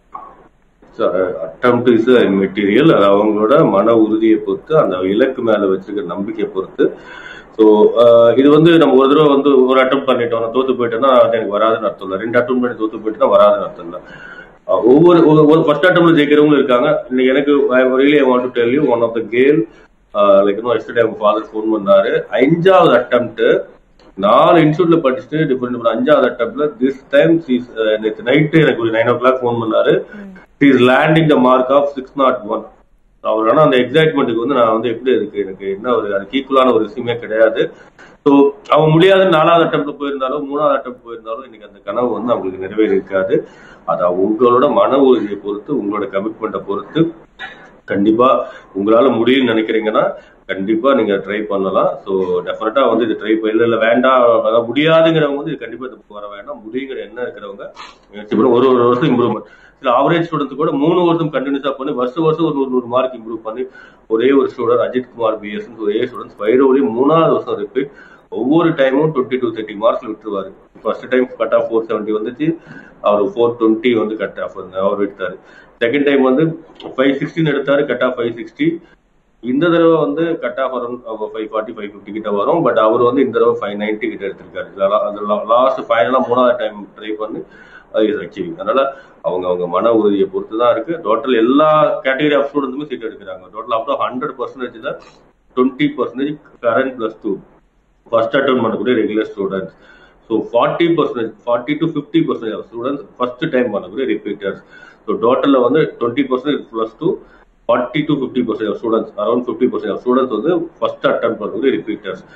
அட்டம்ப்ட் இஸ் மெட்டீரியல் அது அவங்களோட மன உறுதியை பொறுத்து அந்த இலக்கு மேல வச்சிருக்கிற நம்பிக்கையை பொறுத்து ஸோ இது வந்து நம்ம ஒரு தடவை வந்து ஒரு அட்டம் பண்ணிட்டோம் நான் தோத்து போயிட்டேன்னா அது எனக்கு வராதுன்னு அர்த்தம் இல்லை ரெண்டு அட்டம் பண்ணி தோத்து போயிட்டுனா வராதுன்னு அர்த்தம் இல்லை அஹ் ஒவ்வொரு ஒரு- ஒரு ஃபர்ஸ்ட் அட்டம்ல ஜெயிக்கிறவங்களும் இருக்காங்க இன்னைக்கு எனக்கு really I want to tell you one of the girl like இன்னும் எஸ்டர்டே அவங்க ஃபாதர் ஃபோன் பண்ணாரு அஞ்சாவது அட்டம்ப்ட் நாலு இன்ஸ்டியூட்ல படிச்சுட்டு டிஃபரெண்ட் அஞ்சாவது அட்டம்ப்ட்ல திஸ் டைம் நேற்று நைட்டு எனக்கு ஒரு நைன் ஓ கிளாக் ஃபோன் பண்ணாரு is landing the mark of six not one அவர் ஆனா அந்த எக்ஸைட்மெண்ட்டுக்கு வந்து நான் வந்து எப்படி இருக்கு எனக்கு என்ன ஒரு அதுக்கு ஈக்குவலான ஒரு விஷயமே கிடையாது ஸோ அவன் முடியாதுன்னு நாலாவது அட்டம்ப்ட்ல போயிருந்தாலும் மூணாவது அட்டம் போயிருந்தாலும் இன்னைக்கு அந்த கனவு வந்து அவங்களுக்கு நிறைவேறி இருக்காது அது உங்களோட மன உறுதியை பொறுத்து உங்களோட கமிட்மெண்ட்டை பொறுத்து கண்டிப்பா உங்களால முடியும்னு நினைக்கிறீங்கன்னா கண்டிப்பா நீங்க ட்ரை பண்ணலாம் ஸோ டெஃபினட்டா வந்து இது ட்ரை இல்ல இல்ல வேண்டாம் அதாவது முடியாதுங்கிறவங்க வந்து இது கண்டிப்பா இது வர வேண்டாம் முடியுங்கிற எண்ணம் இருக்கிறவங்க முயற்சி பண்ணி ஒரு ஒரு வருஷம் இம்ப்ரூவ்மெண்ட் சில ஆவரேஜ் ஸ்டூடெண்ட்ஸ் கூட மூணு வருஷம் கண்டினியூஸா பண்ணி வருஷம் வருஷம் ஒரு நூறு நூறு மார்க் இம்ப்ரூவ் பண்ணி ஒரே ஒரு ஸ்டூடெண்ட் அஜித் குமார் பிஎஸ் ஒரே ஸ்டூடெண்ட் ஸ்பைரோலி மூணாவது வருஷம் ரிப்பீட் ஒவ்வொரு டைமும் டுவெண்ட்டி டூ தேர்ட்டி மார்க்ஸ் விட்டுருவாரு first time cut off four seventy வந்துச்சு அவர் ஃபோர் டுவெண்ட்டி வந்து கட் ஆஃப் அவர் விட்டாரு செகண்ட் டைம் வந்து ஃபைவ் சிக்ஸ்டின் எடுத்தாரு கட் ஆஃப் ஃபைவ் சிக்ஸ்டி இந்த தடவை வந்து கட் ஆஃப் வரும் ஃபைவ் ஃபார்ட்டி ஃபைவ் ஃபிஃப்டி கிட்ட வரும் பட் அவர் வந்து இந்த தடவை ஃபைவ் நைன்டி கிட்ட எடுத்திருக்காரு அது லாஸ்ட் ஃபைனலா மூணாவது டைம் ட்ரை பண்ணி இஸ் அச்சீவிங் அதனால அவங்க அவங்க மன உறுதியை பொறுத்து தான் இருக்கு டோட்டல் எல்லா கேட்டகரி ஆஃப் ஸ்டூடெண்ட்ஸுமே சீட் எடுக்கிறாங்க டோட்டல் அப்புறம் ஹண்ட்ரட் பர்சன்டேஜ் தான் twenty percentage current plus two first attend பண்ணக்கூடிய regular students so forty percentage forty to fifty percentage of students first time பண்ணக்கூடிய ரிப்பீட்டர்ஸ் ஸோ டோட்டலில் வந்து twenty percentage plus two forty to fifty percent of students around fifty percent of students வந்து first attempt பண்ணக்கூடிய repeaters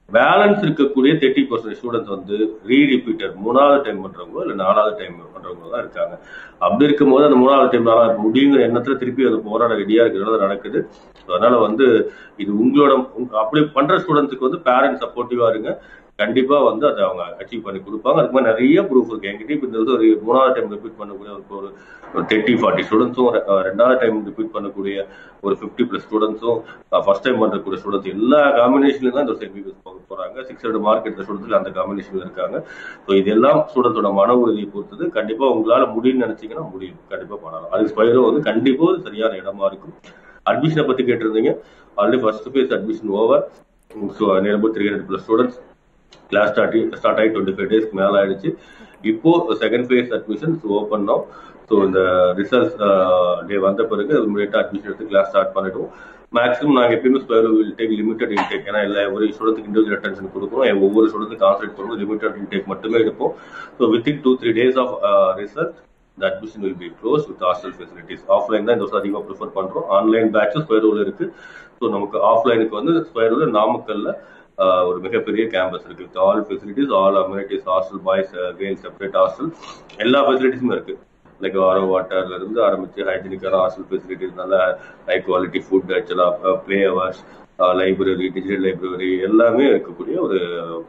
balance இருக்கக்கூடிய thirty percent students வந்து re repeater மூணாவது time பண்றவங்க இல்ல நாலாவது டைம் பண்றவங்க தான் இருக்காங்க அப்படி இருக்கும்போது அந்த மூணாவது டைம் நாலாவது முடியுங்கிற எண்ணத்துல திருப்பி அது போராட ரெடியா இருக்கிறது நடக்குது So, அதனால வந்து இது உங்களோட உங்க- அப்படி பண்ற ஸ்டூடெண்ட்ஸுக்கு வந்து பேரண்ட்ஸ் சப்போர்ட்டிவா இருங்க கண்டிப்பா வந்து அதை அவங்க அச்சீவ் பண்ணி கொடுப்பாங்க அதுக்கு மாதிரி நிறைய ப்ரூஃப் இருக்கு என்கிட்ட இப்போ இந்த ஒரு மூணாவது டைம் ரிப்பீட் பண்ணக்கூடிய ஒரு ஒரு தேர்ட்டி ஃபார்ட்டி ஸ்டூடெண்ட்ஸும் ரெண்டாவது டைம் ரிப்பீட் பண்ணக்கூடிய ஒரு ஃபிஃப்டி பிளஸ் ஸ்டூடெண்ட்ஸும் ஃபர்ஸ்ட் டைம் பண்ணக்கூடிய ஸ்டூடெண்ட்ஸ் எல்லா காம்பினேஷன்ல தான் இந்த எம்பிபிஎஸ் போக போறாங்க சிக்ஸ் ஹண்ட்ரட் மார்க் எடுத்த ஸ்டூடெண்ட்ஸ்ல அந்த காம்பினேஷன்ல இருக்காங்க ஸோ இதெல்லாம் ஸ்டூடெண்ட்ஸோட மன உறுதியை பொறுத்தது கண்டிப்பா உங்களால முடியும்னு நினைச்சீங்கன்னா முடியும் கண்டிப்பா பண்ணலாம் அது ஸ்பைரோ வந்து கண்டிப்பா ஒரு சரியான இடமா இருக்கும் அட்மிஷனை பத்தி கேட்டிருந்தீங்க already first phase admission over so near three hundred plus students class start start ஆகி டுவெண்ட்டி ஃபைவ் டேஸ்க்கு மேலே ஆயிடுச்சு இப்போ செகண்ட் ஃபேஸ் அட்மிஷன்ஸ் ஓப்பன் பண்ணோம் ஸோ இந்த ரிசல்ட்ஸ் டே வந்த பிறகு இமீடியட்டாக அட்மிஷன் எடுத்து கிளாஸ் ஸ்டார்ட் பண்ணிடுவோம் மேக்ஸிமம் நாங்கள் எப்பயுமே Square will take limited intake ஏன்னா எல்லா ஒரு ஸ்டூடெண்ட்டுக்கு இண்டிவிஜுவல் அட்டென்ஷன் கொடுக்குறோம் ஒவ்வொரு ஸ்டூடெண்ட்டுக்கு கான்சன்ட்ரேட் பண்ணுவோம் லிமிடெட் இன்டேக் மட்டுமே எடுப்போம் so within two three days of result the admission will be closed with hostel facilities offline தான் இந்த வருஷம் அதிகமாக ப்ரிஃபர் பண்றோம் ஆன்லைன் பேட்சும் ஸ்கொயர் ரோல் இருக்கு ஸோ நமக்கு ஆஃப்லைனுக்கு வந்து ஸ்கொயர் ரோல் நாமக்கல்ல ஆஹ், ஒரு மிகப்பெரிய கேம்பஸ் இருக்கு with all facilities all amenities hostel boys girls separate hostel எல்லா ஃபெசிலிட்டிஸும் இருக்கு லைக் ஆரோ வாட்டர்ல இருந்து ஆரம்பிச்சு ஹைஜீனிக்கான ஹாஸ்டல் ஃபெசிலிட்டிஸ் நல்ல ஹை குவாலிட்டி ஃபுட் ஆக்சுவலாக play hours library digital library எல்லாமே இருக்கக்கூடிய ஒரு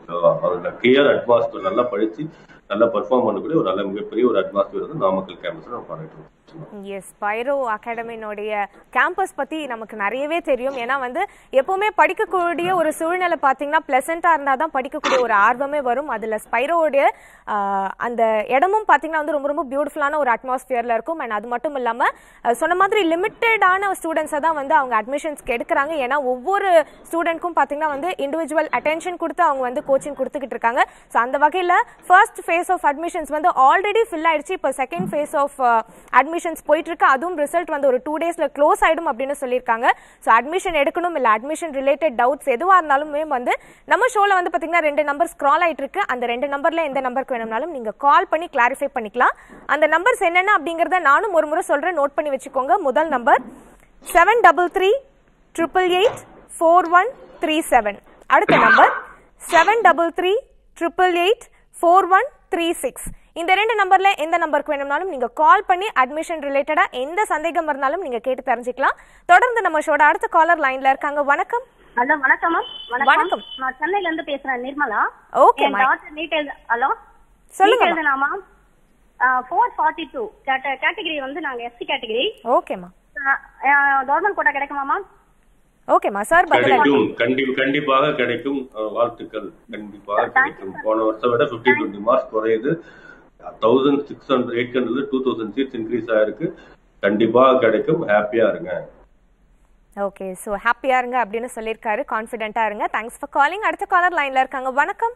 கிளியர் அட்மாஸ்பியர் நல்லா படிச்சு நல்லா பெர்ஃபார்ம் பண்ணக்கூடிய ஒரு நல்ல மிகப்பெரிய ஒரு அட்மாஸ்பியர் வந்து நாமக்கல் கேம்பஸ்ல நம்ம பண்ணிட்டு இருக்கோம் எஸ் பைரோ அகாடமினுடைய கேம்பஸ் பத்தி நமக்கு நிறையவே தெரியும் ஏன்னா வந்து எப்பவுமே படிக்கக்கூடிய ஒரு சூழ்நிலை பார்த்தீங்கன்னா பிளசண்டா இருந்தா தான் படிக்கக்கூடிய ஒரு ஆர்வமே வரும் அதுல ஸ்பைரோடைய ஆஹ், அந்த இடமும் பார்த்தீங்கன்னா வந்து ரொம்ப ரொம்ப பியூட்டிஃபுல்லான ஒரு அட்மாஸ்பியர்ல இருக்கும் அண்ட் அது மட்டும் இல்லாம அஹ், சொன்ன மாதிரி லிமிட்டடான ஸ்டூடெண்ட்ஸை தான் வந்து அவங்க அட்மிஷன்ஸ்க்கு எடுக்கிறாங்க ஏன்னா ஒவ்வொரு ஸ்டூடெண்ட்க்கும் பார்த்தீங்கன்னா வந்து இண்டிவிஜுவல் அட்டென்ஷன் கொடுத்து அவங்க வந்து கோச்சிங் கொடுத்துக்கிட்டு இருக்காங்க ஸோ அந்த வகையில் ஃபர்ஸ்ட் ஃபேஸ் ஆஃப் அட்மிஷன்ஸ் வந்து ஆல்ரெடி ஃபில் ஆயிடுச்சு இப்போ செகண்ட் ஃபேஸ் ஆஃப் அட்மிஷன்ஸ் போயிட்டு இருக்கு அதுவும் ரிசல்ட் வந்து ஒரு டூ டேஸ்ல க்ளோஸ் ஆயிடும் அப்படின்னு சொல்லியிருக்காங்க ஸோ அட்மிஷன் எடுக்கணும் இல்லை அட்மிஷன் ரிலேட்டட் டவுட்ஸ் எதுவாக இருந்தாலுமே வந்து நம்ம ஷோல வந்து பார்த்தீங்கன்னா ரெண்டு நம்பர் ஸ்க்ரால் ஆயிட்டு இருக்கு அந்த ரெண்டு நம்பர்ல எந்த நம்பருக்கு வேணும்னாலும் நீங்க கால் பண்ணி கிளாரிஃபை பண்ணிக்கலாம் அந்த நம்பர்ஸ் என்னென்ன அப்படிங்கறத நானும் ஒரு முறை சொல்றேன் நோட் பண்ணி வச்சுக்கோங்க முதல் number seven double three triple eight four one three seven அடுத்த number seven double three triple eight four one three six இந்த ரெண்டு நம்பர்ல எந்த நம்பருக்கு வேணும்னாலும் நீங்க கால் பண்ணி அட்மிஷன் ரிலேட்டடா எந்த சந்தேகம் இருந்தாலும் நீங்க கேட்டு தெரிஞ்சுக்கலாம் தொடர்ந்து நம்ம ஷோட அடுத்த காலர் லைன்ல இருக்காங்க வணக்கம் ஹலோ வணக்கம் மேம் வணக்கம். நான் சென்னையில இருந்து பேசுறேன் நிர்மலா Okay, என் ma'am. டாக்டர் நீட் எழுத ஹலோ சொல்லுங்க, நீட் எழுதலாமா ஃபோர் ஃபார்ட்டி டூ கேட்டகரி வந்து நாங்க எஸ்சி கேட்டகரி ஓகேம்மா கவர்மெண்ட் கோட்டா கிடைக்குமா மேம் ஓகேம்மா சார் பதில் கிடைக்கும் கண்டிப்பா கண்டிப்பாக கிடைக்கும் அஹ், வாழ்த்துக்கள் கண்டிப்பாக கிடைக்கும் போன வருஷம் விட பிப்டி டுவெண்ட்டி மார்க்ஸ் குறையுது thousand six hundred eight hundred two thousand seats increase ஆயிருக்கு கண்டிப்பாக கிடைக்கும் ஹாப்பியா இருங்க ஓகே ஸோ ஹாப்பியா இருங்க அப்படின்னு சொல்லியிருக்காரு கான்ஃபிடென்ட்டா இருங்க தேங்க்ஸ் ஃபார் காலிங் அடுத்த காலர் லைன்ல இருக்காங்க வணக்கம்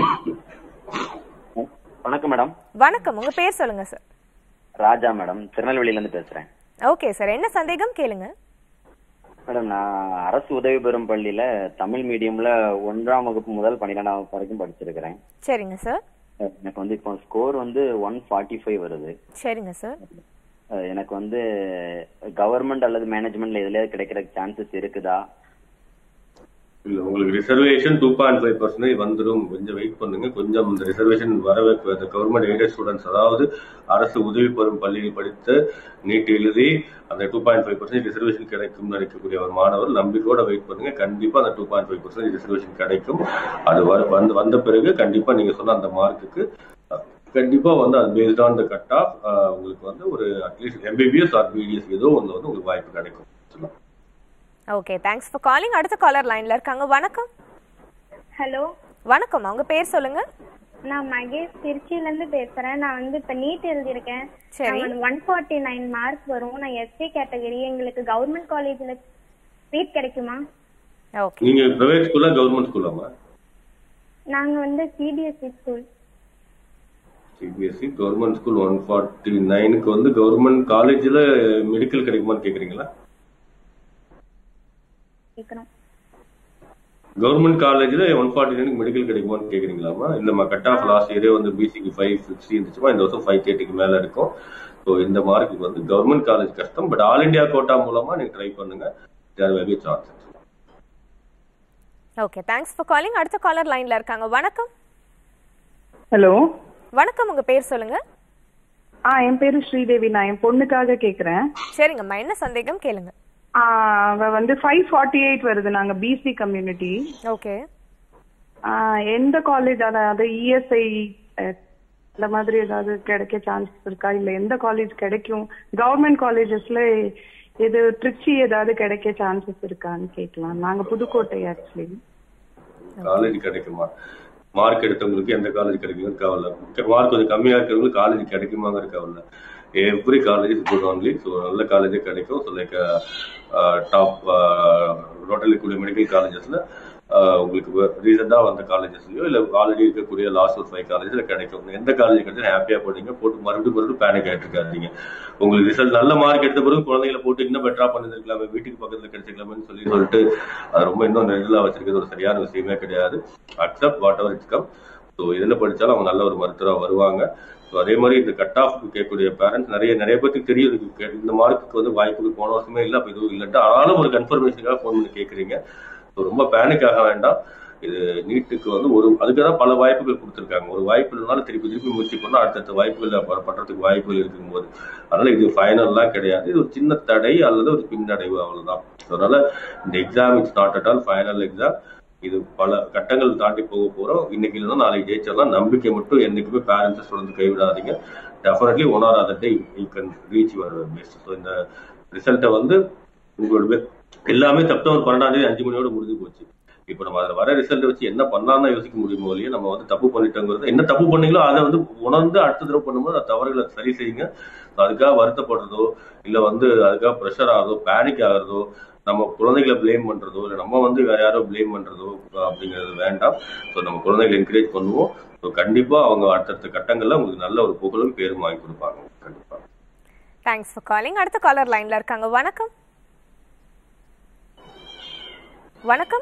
வணக்கம் மேடம் வணக்கம் உங்க பேர் சொல்லுங்க சார் ராஜா மேடம் திருநெல்வேலியில இருந்து பேசுறேன் ஓகே சார் என்ன சந்தேகம் கேளுங்க மேடம் நான் அரசு உதவி பெறும் பள்ளியில தமிழ் மீடியம்ல ஒன்றாம் வகுப்பு முதல் பன்னிரெண்டாம் வகுப்பு வரைக்கும் படிச்சிருக்கிறேன் சரிங்க சார் எனக்கு வந்து இப்போ ஸ்கோர் வந்து ஒன் ஃபார்ட்டி ஃபைவ் வருது சரிங்க சார் அஹ் எனக்கு வந்து கவர்மெண்ட் அல்லது மேனேஜ்மெண்ட்ல எதுலயாவது கிடைக்கிற சான்சஸ் இருக்குதா இல்ல உங்களுக்கு reservation two point five percentage வந்துடும் கொஞ்சம் வெயிட் பண்ணுங்க கொஞ்சம் இந்த ரிசர்வேஷன் வர கவர்மெண்ட் எய்டட் ஸ்டூடெண்ட்ஸ் அதாவது அரசு உதவி பெறும் பள்ளியில் படித்து நீட் எழுதி அந்த two point five percentage reservation கிடைக்கும் நினைக்கக்கூடிய ஒரு மாணவர் நம்பிக்கையோட வெயிட் பண்ணுங்க கண்டிப்பா அந்த two point five percentage reservation கிடைக்கும் அது வர- வந்து வந்த பிறகு கண்டிப்பா நீங்க சொன்ன அந்த மார்க்குக்கு கண்டிப்பா வந்து அது based on the cut off உங்களுக்கு வந்து ஒரு அட்லீஸ்ட் எம்பிபிஎஸ் ஆர் பிடிஎஸ் ஏதோ ஒன்று வந்து உங்களுக்கு வாய்ப்பு கிடைக்கும் சொல்லலாம் ஓகே தேங்க்ஸ் ஃபார் காலிங் அடுத்த காலர் லைன்ல இருக்காங்க வணக்கம் ஹலோ வணக்கம் உங்க பேர் சொல்லுங்க நான் மகேஷ் திருச்சியில இருந்து பேசுறேன் நான் வந்து இப்ப நீட் எழுதியிருக்கேன் சரி. ஒன் ஃபார்ட்டி நைன் மார்க் வரும் நான் எஸ்சி கேட்டகரி எங்களுக்கு கவர்மெண்ட் காலேஜ்ல சீட் கிடைக்குமா ஓகே நீங்க பிரைவேட் ஸ்கூலா கவர்மெண்ட் ஸ்கூலாமா நாங்க வந்து CBSE school CBSE government school one forty நைனுக்கு வந்து கவர்மெண்ட் காலேஜ்ல மெடிக்கல் கிடைக்குமான்னு கேக்குறீங்களா கேட்கணும் கவர்மெண்ட் காலேஜ்ல ஒன் ஃபார்ட்டி நைனுக்கு மெடிக்கல் கிடைக்குமான்னு கேக்குறீங்களாமா இந்த கட் ஆஃப் லாஸ்ட் இயரே வந்து பிசிக்கு ஃபைவ் சிக்ஸ்டி இருந்துச்சுமா இந்த வருஷம் ஃபைவ் தேர்ட்டிக்கு மேல இருக்கும் ஸோ இந்த மார்க்குக்கு வந்து கவர்மெண்ட் காலேஜ் கஷ்டம் பட் ஆல் இந்தியா கோட்டா மூலமா நீங்க ட்ரை பண்ணுங்க there will be chances okay thanks for calling அடுத்த காலர் லைன்ல இருக்காங்க வணக்கம் ஹலோ வணக்கம் உங்க பேர் சொல்லுங்க ஆ என் பேரு ஸ்ரீதேவி நான் என் பொண்ணுக்காக கேக்குறேன் சரிங்கம்மா என்ன சந்தேகம் கேளுங்க ஆ, அவ வந்து ஃபைவ் ஃபார்ட்டி எயிட் வருது நாங்க பிசி கம்யூனிட்டி ஓகே எந்த காலேஜ் அதாவது இஎஸ்ஐ இந்த மாதிரி ஏதாவது கிடைக்க சான்சஸ் இருக்கா இல்ல எந்த காலேஜ் கிடைக்கும் கவர்மெண்ட் காலேஜஸ்ல இது திருச்சி ஏதாவது கிடைக்க சான்சஸ் இருக்கான்னு கேட்கலாம் நாங்க புதுக்கோட்டை ஆக்சுவலி காலேஜ் கிடைக்குமா மார்க் எடுத்தவங்களுக்கு எந்த காலேஜ் கிடைக்கும்னு கவலை மார்க் கொஞ்சம் கம்மியா இருக்கிறவங்களுக்கு காலேஜ் கிடைக்குமாங்கிற கவலை every college is good only so நல்ல காலேஜே கிடைக்கும் ஸோ லைக் டாப் ரோட்டில் இருக்கக்கூடிய மெடிக்கல் காலேஜஸ்ல உங்களுக்கு ரீசெண்டாக வந்த காலேஜஸ்லயோ இல்லை ஆல்ரெடி இருக்கக்கூடிய லாஸ்ட் ஒரு ஃபைவ் காலேஜ்ல கிடைக்கும் எந்த காலேஜ் கிடைச்சா ஹாப்பியா போட்டீங்க போட்டு மறுபடியும் மறுபடியும் பேனிக் ஆகிட்டு இருக்காதீங்க உங்களுக்கு ரிசல்ட் நல்ல மார்க் எடுத்த பிறகு குழந்தைகளை போட்டு இன்னும் பெட்டரா பண்ணிருக்கலாமே வீட்டுக்கு பக்கத்துல கிடைச்சிக்கலாமே சொல்லி சொல்லிட்டு அது ரொம்ப இன்னும் நெருடலா வச்சிருக்கிறது ஒரு சரியான விஷயமே கிடையாது accept whatever it's come so இதில் படிச்சாலும் அவங்க நல்ல ஒரு மருத்துவராக வருவாங்க ஸோ அதே மாதிரி இந்த கட் ஆஃப் கேட்கக்கூடிய பேரண்ட்ஸ் நிறைய நிறைய பேருக்கு தெரியும் இதுக்கு கே- இந்த மார்க்குக்கு வந்து வாய்ப்புகள் போன வருஷமே இல்லை அப்போ இதுவும் இல்லைட்டு ஆனாலும் ஒரு கன்ஃபர்மேஷனுக்காக ஃபோன் பண்ணி கேட்குறீங்க ஸோ ரொம்ப பேனிக் ஆக வேண்டாம் இது நீட்டுக்கு வந்து ஒரு அதுக்கு தான் பல வாய்ப்புகள் கொடுத்துருக்காங்க ஒரு வாய்ப்பு இல்லைனாலும் திருப்பி திருப்பி முயற்சி பண்ணா அடுத்தடுத்த வாய்ப்புகள் ப- பண்றதுக்கு வாய்ப்புகள் இருக்கும்போது அதனால இது ஃபைனல்லாம் கிடையாது இது ஒரு சின்ன தடை அல்லது ஒரு பின்னடைவு அவ்வளவுதான் So அதனால இந்த exam it's not at all final exam இது பல கட்டங்கள் தாண்டி போக போறோம் இன்னைக்கு இல்லைன்னா நாளைக்கு ஜெயிச்சிடலாம் நம்பிக்கை மட்டும் என்னைக்குமே பேரண்ட்ஸ் தொடர்ந்து கைவிடாதீங்க definitely one or other day you can reach your best so இந்த ரிசல்ட்டை வந்து உங்களோட best- எல்லாமே செப்டம்பர் பன்னெண்டாம் தேதி அஞ்சு மணியோட முடிஞ்சு போச்சு இப்போ நம்ம அதில் வர ரிசல்ட் வச்சு என்ன பண்ணலாம்னு யோசிக்க முடியுமோ இல்லையா நம்ம வந்து தப்பு பண்ணிட்டோங்கிறது என்ன தப்பு பண்ணீங்களோ அதை வந்து உணர்ந்து அடுத்த தடவை பண்ணும்போது அந்த தவறுகளை சரி செய்யுங்க அதுக்காக வருத்தப்படுறதோ இல்லை வந்து அதுக்காக ப்ரெஷர் ஆகுறதோ பேனிக் ஆகுறதோ நம்ம குழந்தைகளை ப்ளேம் பண்றதோ இல்லை நம்ம வந்து வேற யாரோ ப்ளேம் பண்றதோ அப்படிங்கிறது வேண்டாம் ஸோ நம்ம குழந்தைகளை என்கரேஜ் பண்ணுவோம் ஸோ கண்டிப்பா அவங்க அடுத்தடுத்த கட்டங்கள்ல உங்களுக்கு நல்ல ஒரு புகழும் பேரும் வாங்கி கொடுப்பாங்க கண்டிப்பா தேங்க்ஸ் ஃபார் காலிங் அடுத்த காலர் லைன்ல இருக்காங்க வணக்கம் வணக்கம்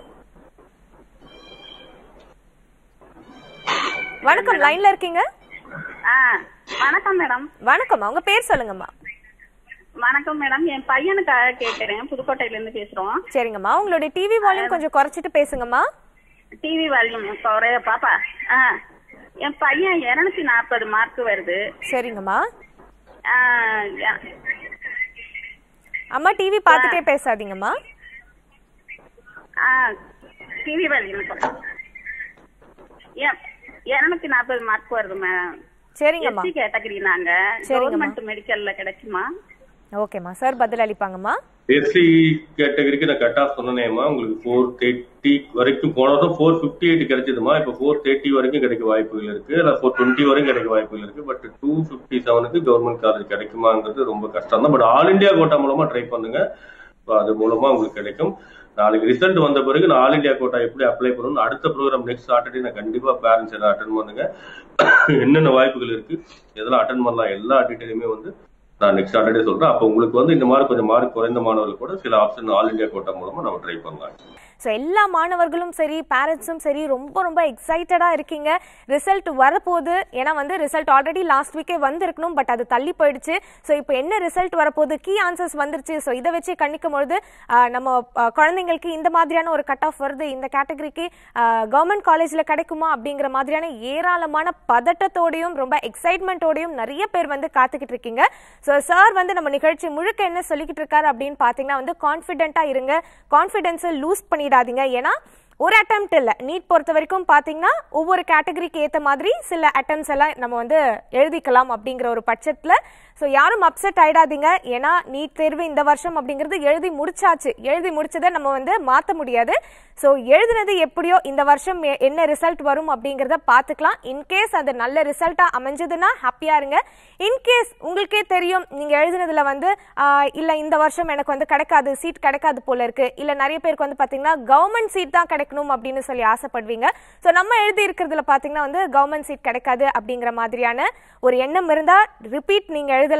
வணக்கம் லைன்ல இருக்கீங்க ஆ வணக்கம் மேடம் வணக்கம் உங்க பேர் சொல்லுங்கம்மா வணக்கம் மேடம் என் பையனுக்காக கேட்கறேன் புதுக்கோட்டையில இருந்து பேசுறோம் சரிங்கம்மா உங்களுடைய டிவி வால்யூம் கொஞ்சம் குறைச்சிட்டு பேசுங்கம்மா டிவி வால்யூம் குறைய பாப்பா ஆ என் பையன் இருநூத்தி நாற்பது மார்க் வருது சரிங்கம்மா ஆ, எ- அம்மா டிவி பார்த்துட்டே பேசாதீங்கம்மா ஆ டிவி வால்யூம் குறை இருநூத்தி நாற்பது மார்க் வருது மேம் சரிங்கம்மா எஸ்சி கேட்டகரி நாங்க சரிங்கம்மா. கவர்மெண்ட் மெடிக்கல்ல கிடைக்குமா ஓகேம்மா சார் பதில் அளிப்பாங்கம்மா எஸ்சி கேட்டகரிக்கு நான் கட் ஆஃப் சொன்னேன்மா உங்களுக்கு ஃபோர் தேர்ட்டி வரைக்கும் போன வருஷம் ஃபோர் ஃபிஃப்டி எயிட் கிடைச்சதுமா இப்போ ஃபோர் தேர்ட்டி வரைக்கும் கிடைக்க வாய்ப்புகள் இருக்கு இல்லை ஃபோர் டுவெண்ட்டி வரைக்கும் கிடைக்க வாய்ப்புகள் இருக்கு பட் டூ ஃபிஃப்டி செவனுக்கு கவர்மெண்ட் காலேஜ் கிடைக்குமாங்கிறது ரொம்ப கஷ்டம் தான் பட் ஆல் இந்தியா கோட்டா மூலமா ட்ரை பண்ணுங்க So அது மூலமா உங்களுக்கு கிடைக்கும் நாளைக்கு ரிசல்ட் வந்த பிறகு நான் ஆல் இந்தியா கோட்டா எப்படி அப்ளை பண்ணணும் அடுத்த ப்ரோக்ராம் நெக்ஸ்ட் சாட்டர்டே நான் கண்டிப்பா பேரண்ட்ஸ் எல்லாம் அட்டன் பண்ணுங்க என்னென்ன வாய்ப்புகள் இருக்கு எதெல்லாம் அட்டன் பண்ணலாம் எல்லா டீட்டெயிலுமே வந்து நான் நெக்ஸ்ட் சாட்டர்டே சொல்றேன் அப்போ உங்களுக்கு வந்து இந்த மாதிரி கொஞ்சம் மார்க் குறைந்த மாணவர்கள் கூட சில ஆப்ஷன் ஆல் இந்தியா கோட்டா மூலமா நம்ம ட்ரை பண்ணலாம் ஸோ எல்லா மாணவர்களும் சரி பேரண்ட்ஸும் சரி ரொம்ப ரொம்ப எக்ஸைட்டடாக இருக்கீங்க ரிசல்ட் வரப்போகுது ஏன்னா வந்து ரிசல்ட் ஆல்ரெடி லாஸ்ட் வீக்கே வந்திருக்கணும் பட் அது தள்ளி போயிடுச்சு ஸோ இப்போ என்ன ரிசல்ட் வரப்போகுது கீ ஆன்சர்ஸ் வந்துருச்சு ஸோ இதை வச்சு கணிக்கும் பொழுது ஆஹ், நம்ம ஆஹ், குழந்தைங்களுக்கு இந்த மாதிரியான ஒரு கட் ஆஃப் வருது இந்த கேட்டகரிக்கு கவர்மெண்ட் காலேஜில் கிடைக்குமா அப்படிங்கிற மாதிரியான ஏராளமான பதட்டத்தோடையும் ரொம்ப எக்ஸைட்மெண்ட்டோடையும் நிறைய பேர் வந்து காத்துக்கிட்டு இருக்கீங்க ஸோ சார் வந்து நம்ம நிகழ்ச்சி முழுக்க என்ன சொல்லிக்கிட்டு இருக்காரு அப்படின்னு பார்த்தீங்கன்னா வந்து கான்ஃபிடென்ட்டாக இருங்க கான்ஃபிடென்ஸை லூஸ் பண்ணிடாதீங்க ஏன்னா ஒரு அட்டெம்ப்ட் இல்லை நீட் பொறுத்த வரைக்கும் பார்த்தீங்கன்னா ஒவ்வொரு கேட்டகரிக்கு ஏற்ற மாதிரி சில அட்டம்ஸ் எல்லாம் நம்ம வந்து எழுதிக்கலாம் அப்படிங்கிற ஒரு பட்சத்தில் ஸோ யாரும் அப்செட் ஆயிடாதீங்க ஏன்னா நீட் தேர்வு இந்த வருஷம் அப்படிங்கிறது எழுதி முடிச்சாச்சு எழுதி முடிச்சதை நம்ம வந்து மாற்ற முடியாது ஸோ எழுதினது எப்படியோ இந்த வருஷம் எ- என்ன ரிசல்ட் வரும் அப்படிங்கிறத பார்த்துக்கலாம் இன்கேஸ் அது நல்ல ரிசல்ட்டாக அமைஞ்சதுன்னா ஹாப்பியாக இருங்க இன்கேஸ் உங்களுக்கே தெரியும் நீங்கள் எழுதினதுல வந்து இல்லை இந்த வருஷம் எனக்கு வந்து கிடைக்காது சீட் கிடைக்காது போல இருக்கு இல்லை நிறைய பேருக்கு வந்து பார்த்தீங்கன்னா கவர்மெண்ட் சீட் தான் கிடைக்கணும் அப்படின்னு சொல்லி ஆசைப்படுவீங்க ஸோ நம்ம எழுதி இருக்கிறதுல பார்த்தீங்கன்னா வந்து கவர்மெண்ட் சீட் கிடைக்காது அப்படிங்கிற மாதிரியான ஒரு எண்ணம் இருந்தால் ரிப்பீட் நீங்கள் எழுதலாம்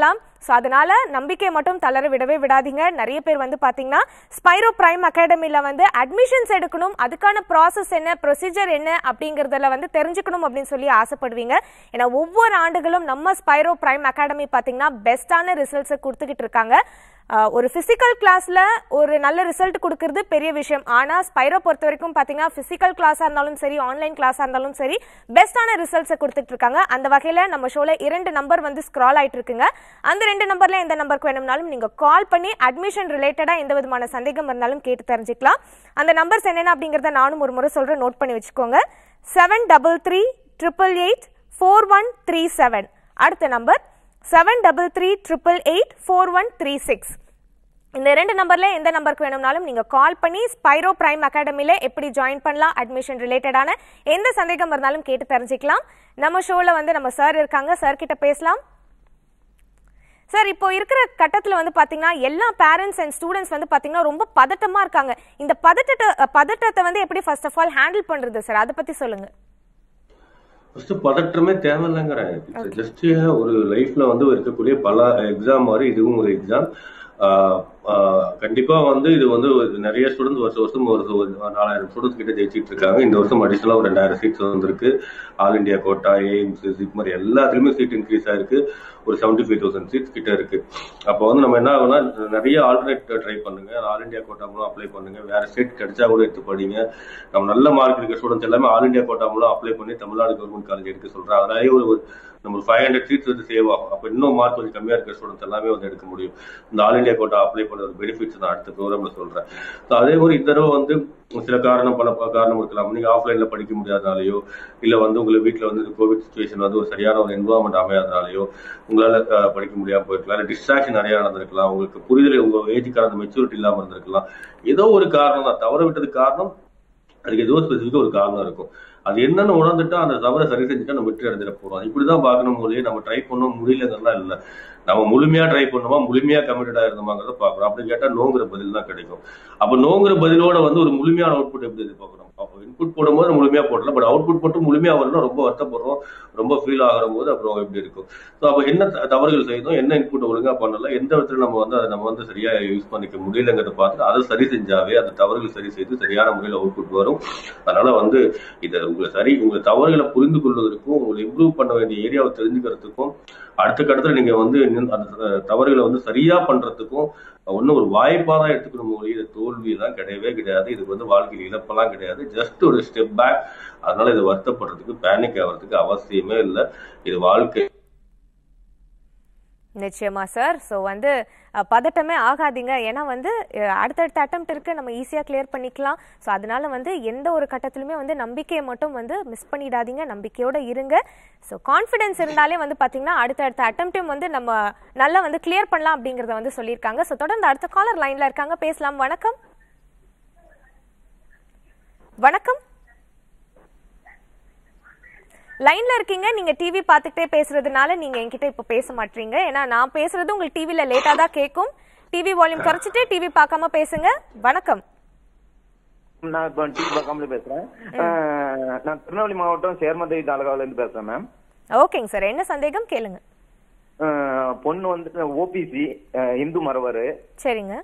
ஸோ அதனால நம்பிக்கை மட்டும் தளர விடவே விடாதீங்க நிறைய பேர் வந்து பாத்தீங்கன்னா ஸ்பைரோ பிரைம் அகாடமில வந்து அட்மிஷன்ஸ் எடுக்கணும் அதுக்கான ப்ராசஸ் என்ன ப்ரொசீஜர் என்ன அப்படிங்கறதுல வந்து தெரிஞ்சுக்கணும் அப்படின்னு சொல்லி ஆசைப்படுவீங்க ஏன்னா ஒவ்வொரு ஆண்டுகளும் நம்ம ஸ்பைரோ பிரைம் அகாடமி பாத்தீங்கன்னா பெஸ்டான ரிசல்ட்ஸை கொடுத்துக்கிட்டு இருக்காங்க ஆஹ் ஒரு பிசிக்கல் கிளாஸ்ல ஒரு நல்ல ரிசல்ட் கொடுக்கறது பெரிய விஷயம் ஆனா ஸ்பைரோ பொறுத்த வரைக்கும் பாத்தீங்கன்னா பிசிக்கல் கிளாஸா இருந்தாலும் சரி ஆன்லைன் கிளாஸா இருந்தாலும் சரி பெஸ்டான ரிசல்ட்ஸை கொடுத்துட்டு இருக்காங்க அந்த வகையில நம்ம ஷோல இரண்டு நம்பர் வந்து ஸ்க்ரால் ஆயிட்டு இருக்குங்க அந்த ரெண்டு நம்பர்ல எந்த நம்பருக்கு வேணும்னாலும் நீங்க கால் பண்ணி அட்மிஷன் ரிலேட்டடா எந்த விதமான சந்தேகம் இருந்தாலும் கேட்டு தெரிஞ்சுக்கலாம் அந்த நம்பர்ஸ் என்னென்ன அப்படிங்கறத நானும் ஒரு முறை சொல்றேன் நோட் பண்ணி வச்சுக்கோங்க seven double three triple eight four one three seven அடுத்த number seven double three triple eight four one three six இந்த ரெண்டு நம்பர்ல எந்த நம்பருக்கு வேணும்னாலும் நீங்க கால் பண்ணி ஸ்பைரோ பிரைம் அகாடமில எப்படி ஜாயின் பண்ணலாம் அட்மிஷன் ரிலேட்டடான எந்த சந்தேகம் இருந்தாலும் கேட்டு தெரிஞ்சுக்கலாம் நம்ம ஷோல வந்து நம்ம சார் இருக்காங்க சார் கிட்ட பேசலாம் சார் இப்போ இருக்கிற கட்டத்துல வந்து பாத்தீங்கன்னா எல்லா பேரண்ட்ஸ் அண்ட் ஸ்டூடெண்ட்ஸ் வந்து பாத்தீங்கன்னா ரொம்ப பதட்டமா இருக்காங்க இந்த பதட்டத்தை பதட்டத்தை வந்து எப்படி ஃபர்ஸ்ட் ஆஃப் ஆல் ஹேண்டில் பண்றது சார் அதை பத்தி சொல்லுங்க ஃபர்ஸ்ட் பதற்றமே தேவையில்லைங்கிறேன் ஜஸ்ட் ஒரு லைஃப்ல வந்து இருக்கக்கூடிய பல எக்ஸாம் மாதிரி இதுவும் ஒரு எக்ஸாம் கண்டிப்பா வந்து இது வந்து ஒரு நிறைய ஸ்டூடெண்ட்ஸ் வருஷம் வருஷம் ஒரு ஒரு நாலாயிரம் ஸ்டூடெண்ட்ஸ் கிட்ட ஜெயிச்சிட்டு இருக்காங்க இந்த வருஷம் அடிஷனலா ஒரு ரெண்டாயிரம் சீட்ஸ் வந்திருக்கு all India quota AIIMS JIPMER எல்லாத்துலயுமே சீட் இன்க்ரீஸ் ஆயிருக்கு ஒரு செவன்டி ஃபைவ் தௌசண்ட் சீட்ஸ் கிட்ட இருக்கு அப்போ வந்து நம்ம என்ன ஆகும்னா நிறைய ஆல்டர்னேட் ட்ரை பண்ணுங்க ஆல் இந்தியா கோட்டா மூலம் அப்ளை பண்ணுங்க வேற ஸ்டேட் கிடைச்சா கூட எடுத்து படிங்க நம்ம நல்ல மார்க் இருக்க ஸ்டூடெண்ட்ஸ் எல்லாமே ஆல் இந்தியா கோட்டா மூலம் அப்ளை பண்ணி தமிழ்நாடு கவர்மெண்ட் காலேஜ் எடுக்க சொல்றாங்க அதனாலே ஒரு ஒரு நம்ம ஒரு ஃபைவ் ஹண்ட்ரட் சீட்ஸ் வந்து சேவ் ஆகும் அப்போ இன்னும் மார்க் கொஞ்சம் கம்மியா இருக்கிற ஸ்டூடெண்ட்ஸ் எல்லாமே வந்து எடுக்க முடியும் இந்த ஆல் இந்தியா கோட்டா அப்ளை பண்ண ஒரு பெனிஃபிட்ஸ் நான் அடுத்த ப்ரோக்ராம்ல சொல்றேன் ஸோ அதே மாதிரி இந்த தடவை வந்து சில காரணம் பல பல காரணம் இருக்கலாம் நீங்க ஆஃப்லைன்ல படிக்க முடியாதனாலயோ இல்ல வந்து உங்களை வீட்டுல வந்து கோவிட் சுச்சுவேஷன் வந்து ஒரு சரியான ஒரு என்வரான்மெண்ட் அமையாதனாலயோ உங்களால அஹ், படிக்க முடியாம போயிருக்கலாம் இல்ல டிஸ்ட்ராக்ஷன் நிறைய நடந்திருக்கலாம் உங்களுக்கு புரிதல் உங்க ஏஜுக்கான அந்த மெச்சூரிட்டி இல்லாம இருந்திருக்கலாம் ஏதோ ஒரு காரணம் தான் தவற விட்டதுக்கு காரணம் அதுக்கு ஏதோ ஸ்பெசிஃபிக்கா ஒரு காரணம் இருக்கும் அது என்னன்னு உணர்ந்துட்டா அந்த தவறை சரி செஞ்சுட்டா நம்ம வெற்றி அடைஞ்சிட போறோம் இப்படிதான் பார்க்கணும் போதே நம்ம ட்ரை பண்ணோம் முடியலங்கிறதுலாம் இல்ல நம்ம முழுமையா ட்ரை பண்ணோமா முழுமையா கமிட்டடா இருந்தோமாங்கிறத பாக்குறோம் அப்படி கேட்டா நோங்கிற பதில் தான் கிடைக்கும் அப்ப நோங்கிற பதிலோட வந்து ஒரு முழுமையான அவுட்புட் எப்படி எதிர்பார்க்கணும் அப்போ இன்புட் போடும்போது முழுமையா போடல பட் அவுட்புட் மட்டும் முழுமையா வரணும் ரொம்ப வருத்தப்படுறோம் ரொம்ப ஃபீல் ஆகிற போது அப்புறம் எப்படி இருக்கும் ஸோ அப்போ என்ன த- தவறுகள் செய்தோம் என்ன இன்புட் ஒழுங்கா பண்ணல எந்த விதத்துல நம்ம வந்து அதை நம்ம வந்து சரியா யூஸ் பண்ணிக்க முடியலங்கிறத பார்த்து அதை சரி செஞ்சாவே அந்த தவறுகள் சரி செய்து சரியான முறையில் அவுட்புட் வரும் அதனால வந்து இதை உங்களை சரி உங்களை தவறுகளை புரிந்து கொள்வதற்கும் உங்களை இம்ப்ரூவ் பண்ண வேண்டிய ஏரியாவை தெரிஞ்சுக்கிறதுக்கும் அடுத்த கட்டத்துல நீங்க வந்து இன்னும் அந்த த- தவறுகளை வந்து சரியா பண்றதுக்கும் ஒன்னும் ஒரு வாய்ப்பா தான் எடுத்துக்கணும் மொழி இது தோல்வி எல்லாம் கிடையவே கிடையாது இதுக்கு வந்து வாழ்க்கையில் இழப்பெல்லாம் கிடையாது ஜஸ்ட் ஒரு ஸ்டெப் பேக் அதனால இது வருத்தப்படுறதுக்கு பேனிக் ஆகிறதுக்கு அவசியமே இல்லை இது வாழ்க்கை நிச்சயமா சார் ஸோ வந்து அஹ், பதட்டமே ஆகாதீங்க ஏன்னா வந்து அஹ், அடுத்தடுத்த அட்டம் இருக்கு நம்ம ஈஸியாக கிளியர் பண்ணிக்கலாம் ஸோ அதனால வந்து எந்த ஒரு கட்டத்திலுமே வந்து நம்பிக்கையை மட்டும் வந்து மிஸ் பண்ணிடாதீங்க நம்பிக்கையோட இருங்க ஸோ கான்ஃபிடன்ஸ் இருந்தாலே வந்து பார்த்தீங்கன்னா அடுத்தடுத்த அட்டம்ப்டையும் வந்து நம்ம நல்லா வந்து கிளியர் பண்ணலாம் அப்படிங்கிறத வந்து சொல்லியிருக்காங்க ஸோ தொடர்ந்து அடுத்த காலர் லைன்ல இருக்காங்க பேசலாம் வணக்கம் வணக்கம் லைன்ல இருக்கீங்க நீங்க டிவி பார்த்துக்கிட்டே பேசுறதுனால நீங்க என்கிட்ட இப்ப பேச மாட்டீங்க ஏன்னா நான் பேசுறது உங்களுக்கு டிவில லேட்டா தான் கேட்கும் டிவி வால்யூம் குறைச்சிட்டு டிவி பார்க்காம பேசுங்க வணக்கம் நான் இப்போ டிவி பார்க்காமலே பேசுறேன் அஹ், நான் திருநெல்வேலி மாவட்டம் சேர்மதை தாலுகாவில இருந்து பேசுறேன் மேம் ஓகேங்க சார் என்ன சந்தேகம் கேளுங்க அஹ், பொண்ணு வந்து ஓபிசி இந்து மரவர் சரிங்க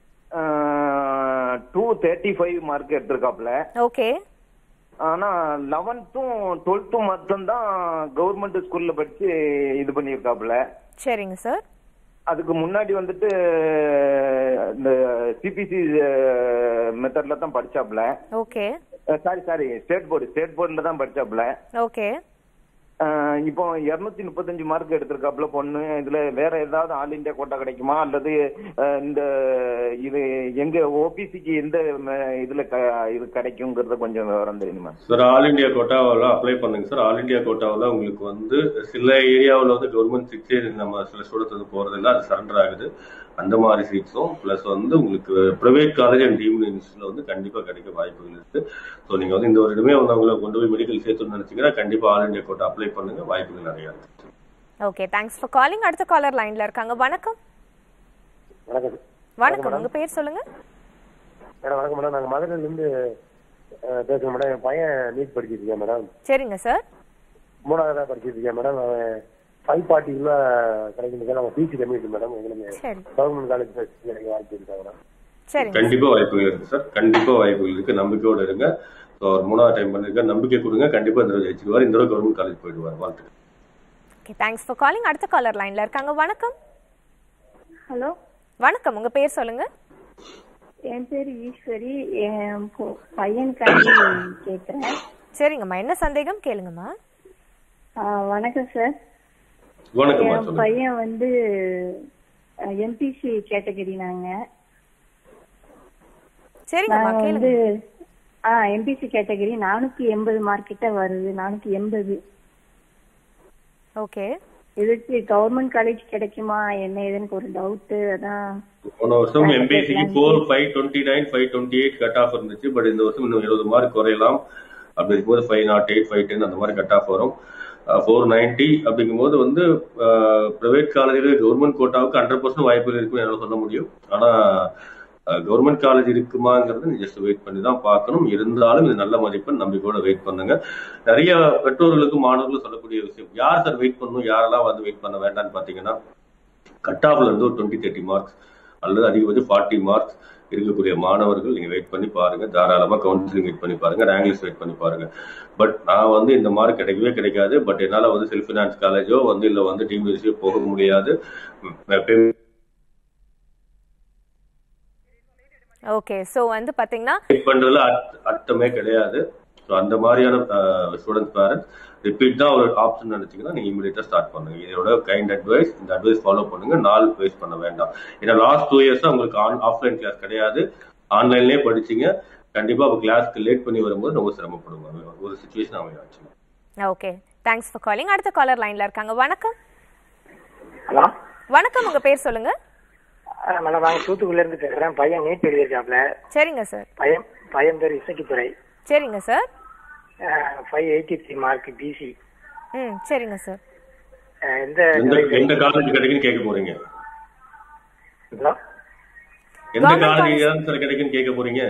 டூ தேர்ட்டி ஃபைவ் மார்க் எடுத்திருக்காப்ல ஓகே ஆனா லெவன்த்தும் டுவெல்த்தும் மட்டும்தான் கவர்மெண்ட் ஸ்கூல்ல படிச்சு இது பண்ணியிருக்காப்ல சரிங்க சார் அதுக்கு முன்னாடி வந்துட்டு இந்த சிபிசி மெத்தட்ல தான் படிச்சாப்ல okay sorry sorry state board state போர்டுல தான் படிச்சாப்ல ஓகே அஹ் இப்போ இருநூத்தி முப்பத்தஞ்சு மார்க் எடுத்திருக்காப்ல பொண்ணு இதுல வேற ஏதாவது ஆல் இந்தியா கோட்டா கிடைக்குமா அல்லது அஹ், இந்த இது எங்க ஓபிசிக்கு எந்த ம- இதுல க- இது கிடைக்குங்கிறத கொஞ்சம் விவரம் தெரியுமா சார் ஆல் இந்தியா கோட்டாவில் அப்ளை பண்ணுங்க சார் ஆல் இந்தியா கோட்டாவில் உங்களுக்கு வந்து சில ஏரியாவில் வந்து கவர்மெண்ட் சீட்ஸே நம்ம சில ஸ்டூடெண்ட்ஸ் வந்து போகிறதில்ல அது சரண்டர் ஆகுது அந்த மாதிரி சீட்ஸும் ப்ளஸ் வந்து உங்களுக்கு ப்ரைவேட் காலேஜ் அண்ட் டீம்டு இன்ஸ்டியூட்ல வந்து கண்டிப்பாக கிடைக்க வாய்ப்புகள் இருக்கு ஸோ நீங்கள் வந்து இந்த வருடமே வந்து அவங்கள கொண்டு போய் மெடிக்கல் சேர்த்துன்னு நினைச்சீங்கன்னா கண்டிப்பாக ஆல் இந்தியா கோட்டா அப்ளை பண்ணுங்க வாய்ப்புகள் நிறையா இருக்கு ஓகே தேங்க்ஸ் ஃபார் காலிங் அடுத்த காலர் லைன்ல இருக்காங்க வணக்கம் வணக்கம் வணக்கம் உங்க பேர் சொல்லுங்க மேடம் வணக்கம் மேடம் நாங்கள் மதுரையில இருந்து அஹ், பேசுறோம் மேடம் என் பையன் நீட் படிச்சிட்டு இருக்கேன் மேடம் சரிங்க சார் மூணாவதா படிச்சிட்டு இருக்கேன் மேடம் அவன் ஃபைவ் ஃபார்ட்டிக்குள்ள கிடைக்கும் சார் நம்ம பிசி கம்யூனிட்டி மேடம் எங்களுக்கு சரி கவர்மெண்ட் காலேஜ் கிடைக்க வாய்ப்பு இருக்கா மேடம் சரிங்க கண்டிப்பா வாய்ப்புகள் இருக்கு சார் கண்டிப்பா வாய்ப்புகள் இருக்கு நம்பிக்கையோட இருங்க ஸோ ஒரு மூணாவது டைம் பண்ணிருக்க நம்பிக்கை கொடுங்க கண்டிப்பா இந்த தடவை ஜெயிச்சுக்குவார் இந்த தடவை கவர்மெண்ட் காலேஜ் போயிடுவார் வாழ்த்துக்கள் ஓகே தேங்க்ஸ் ஃபார் காலிங் அடுத்த காலர் லைன்ல இருக்காங்க வணக்கம் ஹலோ வணக்கம் உங்க பேர் சொல்லுங்க என் பேர் ஈஸ்வரி என் பொ- பையனுக்காண்டி கேக்குறேன் சரிங்கம்மா என்ன சந்தேகம் கேளுங்கம்மா ஆ, வணக்கம் சார் வணக்கம்மா என் சொல்லுங்க பையன் வந்து எம்பிசி கேட்டகரி நாங்க சரிங்கம்மா நாங்க கேளுங்க வந்து ஆ எம்பிசி கேட்டகரி நானூத்தி எண்பது மார்க் கிட்ட வருது நானூத்தி எண்பது ஓகே இதுக்கு கவர்மெண்ட் காலேஜ் கிடைக்குமா என்ன ஏதுன்னு ஒரு டவுட் அதான் போன வருஷம் எம்பிசிக்கு four five twenty nine five twenty eight cut off இருந்துச்சு பட் இந்த வருஷம் இன்னும் இருபது மார்க் குறையலாம் அப்படி இருக்கும்போது five nought eight five ten அந்த மாதிரி கட் ஆஃப் வரும் ஃபோர் நைன்டி அப்படிங்கும்போது வந்து ப்ரைவேட் காலேஜில் கவர்மெண்ட் கோட்டாவுக்கு ஹண்ட்ரட் பர்சன்ட் வாய்ப்புகள் இருக்குன்னு என்னால் சொல்ல முடியும் ஆனால் கவர்மெண்ட் காலேஜ் இருக்குமாங்கிறது நீ ஜஸ்ட் வெயிட் பண்ணி தான் பார்க்கணும் இருந்தாலும் இது நல்ல மதிப்பெண் நம்பிக்கையோட வெயிட் பண்ணுங்க நிறைய பெற்றோர்களுக்கும் மாணவர்களும் சொல்லக்கூடிய விஷயம் யார் சார் வெயிட் பண்ணணும் யாரெல்லாம் வந்து வெயிட் பண்ண வேண்டாம்னு பார்த்தீங்கன்னா கட் ஆஃப்ல இருந்து ஒரு டுவெண்ட்டி தேர்ட்டி மார்க்ஸ் அல்லது அதிகபட்சம் ஃபார்ட்டி மார்க்ஸ் இருக்கக்கூடிய மாணவர்கள் நீங்க வெயிட் பண்ணி பாருங்க தாராளமா கவுன்சிலிங் வெயிட் பண்ணி பாருங்க ரேங்க் லிஸ்ட் வெயிட் பண்ணி பாருங்க பட் நான் வந்து இந்த மார்க் கிடைக்கவே கிடைக்காது பட் என்னால வந்து செல்ஃப் ஃபினான்ஸ் காலேஜோ வந்து இல்ல வந்து டிபிஎஸ்சியோ போக முடியாது ஓகே சோ வந்து பாத்தீங்கன்னா வெயிட் பண்றதுல அர்த்த- அர்த்தமே கிடையாது ஸோ அந்த மாதிரியான ஸ்டூடெண்ட்ஸ் பேரண்ட்ஸ் ரிப்பீட் தான் ஒரு ஆப்ஷன் நினைச்சீங்கன்னா நீங்க இமீடியட்டா ஸ்டார்ட் பண்ணுங்க இதோட கைண்ட் அட்வைஸ் இந்த அட்வைஸ் ஃபாலோ பண்ணுங்க நாள் வேஸ்ட் பண்ண வேண்டாம் ஏன்னா லாஸ்ட் டூ இயர்ஸ் உங்களுக்கு ஆன் ஆஃப்லைன் கிளாஸ் கிடையாது ஆன்லைன்லயே படிச்சீங்க கண்டிப்பா அப்போ கிளாஸ்க்கு லேட் பண்ணி வரும்போது ரொம்ப சிரமப்படுவாங்க ஒரு சுச்சுவேஷன் அமையாச்சு ஓகே தேங்க்ஸ் ஃபார் காலிங் அடுத்த காலர் லைன்ல இருக்காங்க வணக்கம் ஹலோ வணக்கம் உங்க பேர் சொல்லுங்க மேடம் நாங்க தூத்துக்குடில இருந்து பேசுறேன் பையன் நீட் எழுதியிருக்காப்ல சரிங்க சார் பையன் பையன் பேர் இசக்கித்துறை சரிங்க sir five eighty three mark BC ம் சரிங்க சார் எந்த எந்த எந்த காலேஜ் கிடைக்குன்னு கேட்க போறீங்க ஹலோ எந்த காலேஜ் சார் கிடைக்குன்னு கேட்க போறீங்க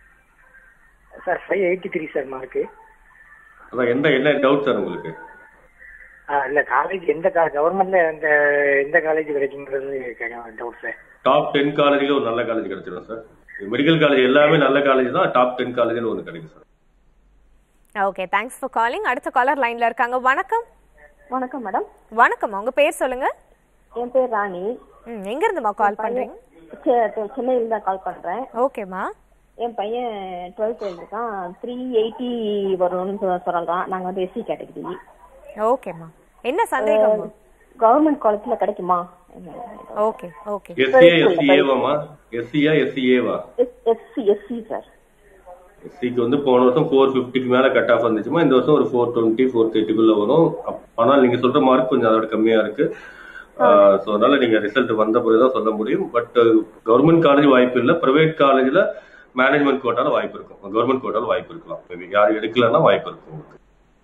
sir five eighty three sir மார்க்கு அதான் எந்த என்ன டவுட் சார் உங்களுக்கு இல்ல காலேஜ் எந்த கவர்மெண்ட்ல எந்த எந்த காலேஜ் கிடைக்குங்கிறது டவுட் சார் டாப் டென் காலேஜ்ல ஒரு நல்ல காலேஜ் கிடைச்சிடும் சார் மெடிக்கல் காலேஜ் எல்லாமே நல்ல காலேஜ் தான் டாப் டென் காலேஜ்ல ஒன்று கிடைக்கும் sir okay thanks for calling அடுத்த காலர் லைன்ல இருக்காங்க வணக்கம் வணக்கம் மேடம் வணக்கம் உங்க பேர் சொல்லுங்க என் பேர் ராணி ம் எங்க இருந்துமா கால் பண்றீங்க சென்னையில தான் கால் பண்றேன் ஓகேமா என் பையன் டுவெல்த் எழுதிருக்கான் த்ரீ எயிட்டி வரும்னு சொ- சொல்றான் நாங்க வந்து எஸ்சி கேட்டகரி ஓகேமா என்ன சந்தேகம் கவர்மெண்ட் காலேஜ்ல கிடைக்குமா ஓகே ஓகே எஸ்சியா எஸ்சிஏவாமா எஸ்சியா எஸ்சிஏவா எஸ்சி எஸ்சி சார் எஸ்சிக்கு வந்து போன வருஷம் ஃபோர் ஃபிஃப்டிக்கு மேல கட் ஆஃப் வந்துச்சுமா இந்த வருஷம் ஒரு ஃபோர் டுவெண்ட்டி ஃபோர் தேர்ட்டிக்குள்ள வரும் அப்- ஆனால் நீங்க சொல்ற மார்க் கொஞ்சம் அதோட கம்மியா இருக்கு ஸோ அதனால நீங்க ரிசல்ட் வந்த பிறகுதான் சொல்ல முடியும் பட் கவர்மெண்ட் காலேஜ் வாய்ப்பு இல்லை பிரைவேட் காலேஜ்ல மேனேஜ்மெண்ட் கோட்டால வாய்ப்பு இருக்கும் கவர்மெண்ட் கோட்டால வாய்ப்பு இருக்கலாம் Maybe யார் எடுக்கலன்னா வாய்ப்பு இருக்கும் உங்களுக்கு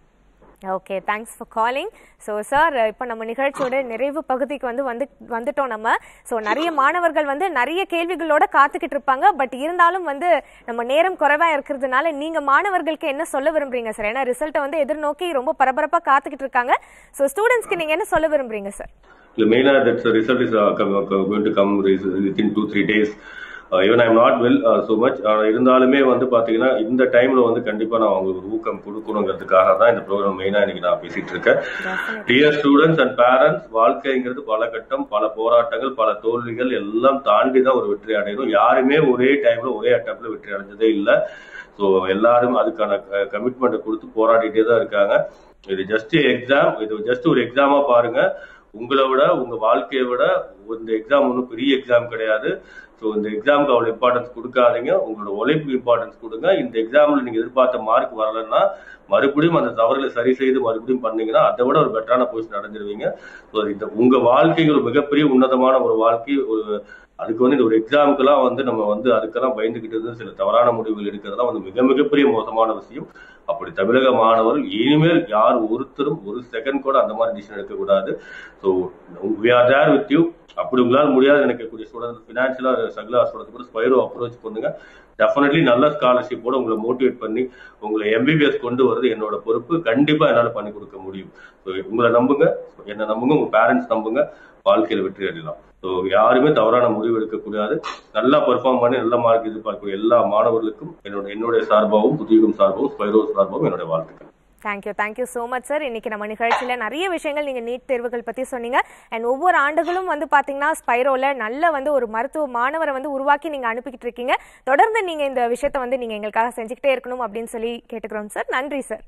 okay thanks for calling so sir இப்போ நம்ம நிகழ்ச்சியோட நிறைவு பகுதிக்கு வந்து வந்து வந்துட்டோம் நம்ம ஸோ நிறைய மாணவர்கள் வந்து நிறைய கேள்விகளோட காத்துக்கிட்டு இருப்பாங்க பட் இருந்தாலும் வந்து நம்ம நேரம் குறைவா இருக்கிறதுனால நீங்க மாணவர்களுக்கு என்ன சொல்ல விரும்புறீங்க சார் ஏன்னா ரிசல்ட்டை வந்து எதிர்நோக்கி ரொம்ப பரபரப்பா காத்துக்கிட்டு இருக்காங்க ஸோ ஸ்டூடெண்ட்ஸ்க்கு நீங்க என்ன சொல்ல விரும்புறீங்க sir The main uh, that the result is uh, come, uh, going to come is within two three days. Uh, even I'm not well uh, so much. Uh, இருந்தாலுமே வந்து பாத்தீங்கன்னா இந்த டைம்ல வந்து கண்டிப்பா நான் அவங்களுக்கு ஒரு ஊக்கம் கொடுக்கணுங்கிறதுக்காக தான் இந்த ப்ரோக்ராம் மெயினா இன்னைக்கு நான் பேசிட்டு இருக்கேன் டியர் ஸ்டூடெண்ட்ஸ் அண்ட் பேரண்ட்ஸ் வாழ்க்கைங்கிறது பல கட்டம் பல போராட்டங்கள் பல தோல்விகள் எல்லாம் தாண்டி தான் ஒரு வெற்றி அடையணும் யாருமே ஒரே டைம்ல ஒரே அட்டம்ப்ல வெற்றி அடைஞ்சதே இல்லை ஸோ எல்லாரும் அதுக்கான கமிட்மெண்ட்டை கொடுத்து போராடிட்டே தான் இருக்காங்க இது ஜஸ்ட் எக்ஸாம் இது ஜஸ்ட் ஒரு எக்ஸாமா பாருங்க உங்களை விட உங்க வாழ்க்கையை விட இந்த எக்ஸாம் ஒன்றும் பெரிய எக்ஸாம் கிடையாது ஸோ இந்த எக்ஸாமுக்கு அவ்வளோ இம்பார்ட்டன்ஸ் கொடுக்காதீங்க உங்களோட உழைப்புக்கு இம்பார்ட்டன்ஸ் கொடுங்க இந்த எக்ஸாம்ல நீங்க எதிர்பார்த்த மார்க் வரலன்னா மறுபடியும் அந்த தவறுகளை சரி செய்து மறுபடியும் பண்ணீங்கன்னா அதை விட ஒரு பெட்டரான பொசிஷன் அடைஞ்சிருவீங்க ஸோ இந்த உங்க வாழ்க்கைக்கு ஒரு மிகப்பெரிய உன்னதமான ஒரு வாழ்க்கை ஒரு அதுக்கு வந்து இந்த ஒரு எக்ஸாமுக்கெல்லாம் வந்து நம்ம வந்து அதுக்கெல்லாம் பயந்துகிட்டு இருந்து சில தவறான முடிவுகள் எடுக்கிறதுலாம் வந்து மிக மிகப்பெரிய மோசமான விஷயம் அப்படி தமிழக மாணவர்கள் இனிமேல் யார் ஒருத்தரும் ஒரு செகண்ட் கூட அந்த மாதிரி டிசிஷன் எடுக்கக்கூடாது so we are there with you அப்படி உங்களால் முடியாது நினைக்கக்கூடிய ஸ்டூடெண்ட் ஃபினான்ஷியலா ஸ்ட்ரகிள் ஸ்டூடெண்ட் கூட ஸ்பைரோ அப்ரோச் பண்ணுங்க டெஃபினெட்லி நல்ல ஸ்காலர்ஷிப்போட உங்களை மோட்டிவேட் பண்ணி உங்களை எம்பிபிஎஸ் கொண்டு வரது என்னோட பொறுப்பு கண்டிப்பா என்னால பண்ணி கொடுக்க முடியும் ஸோ உங்களை நம்புங்க என்ன நம்புங்க உங்க பேரண்ட்ஸ் நம்புங்க வாழ்க்கையில வெற்றி அடையலாம் ஸோ யாருமே தவறான முடிவு எடுக்கக்கூடாது நல்லா பெர்ஃபார்ம் பண்ணி நல்ல மார்க் எதிர்பார்க்கக்கூடிய எல்லா மாணவர்களுக்கும் என்னோட என்னுடைய சார்பாகவும் புதியகம் சார்பாகவும் ஸ்பைரோ சார்பாகவும் என்னுடைய வாழ்த்துக்கள் thank you thank you so much sir இன்னைக்கு நம்ம நிகழ்ச்சியில நிறைய விஷயங்கள் நீங்க நீட் தேர்வுகள் பத்தி சொன்னீங்க அண்ட் ஒவ்வொரு ஆண்டுகளும் வந்து பாத்தீங்கன்னா ஸ்பைரோல நல்ல வந்து ஒரு மருத்துவ மாணவரை வந்து உருவாக்கி நீங்க அனுப்பிக்கிட்டு இருக்கீங்க தொடர்ந்து நீங்க இந்த விஷயத்த வந்து நீங்க எங்களுக்காக செஞ்சுக்கிட்டே இருக்கணும் அப்படின்னு சொல்லி கேட்டுக்கிறோம் சார் நன்றி சார்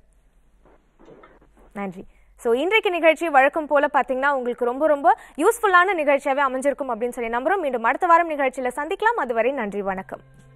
நன்றி ஸோ இன்றைக்கு நிகழ்ச்சி வழக்கம் போல பார்த்தீங்கன்னா உங்களுக்கு ரொம்ப ரொம்ப யூஸ்ஃபுல்லான நிகழ்ச்சியாகவே அமைஞ்சிருக்கும் அப்படின்னு சொல்லி நம்புறோம் மீண்டும் அடுத்த வாரம் நிகழ்ச்சியில் சந்திக்கலாம் அதுவரை நன்றி வணக்கம்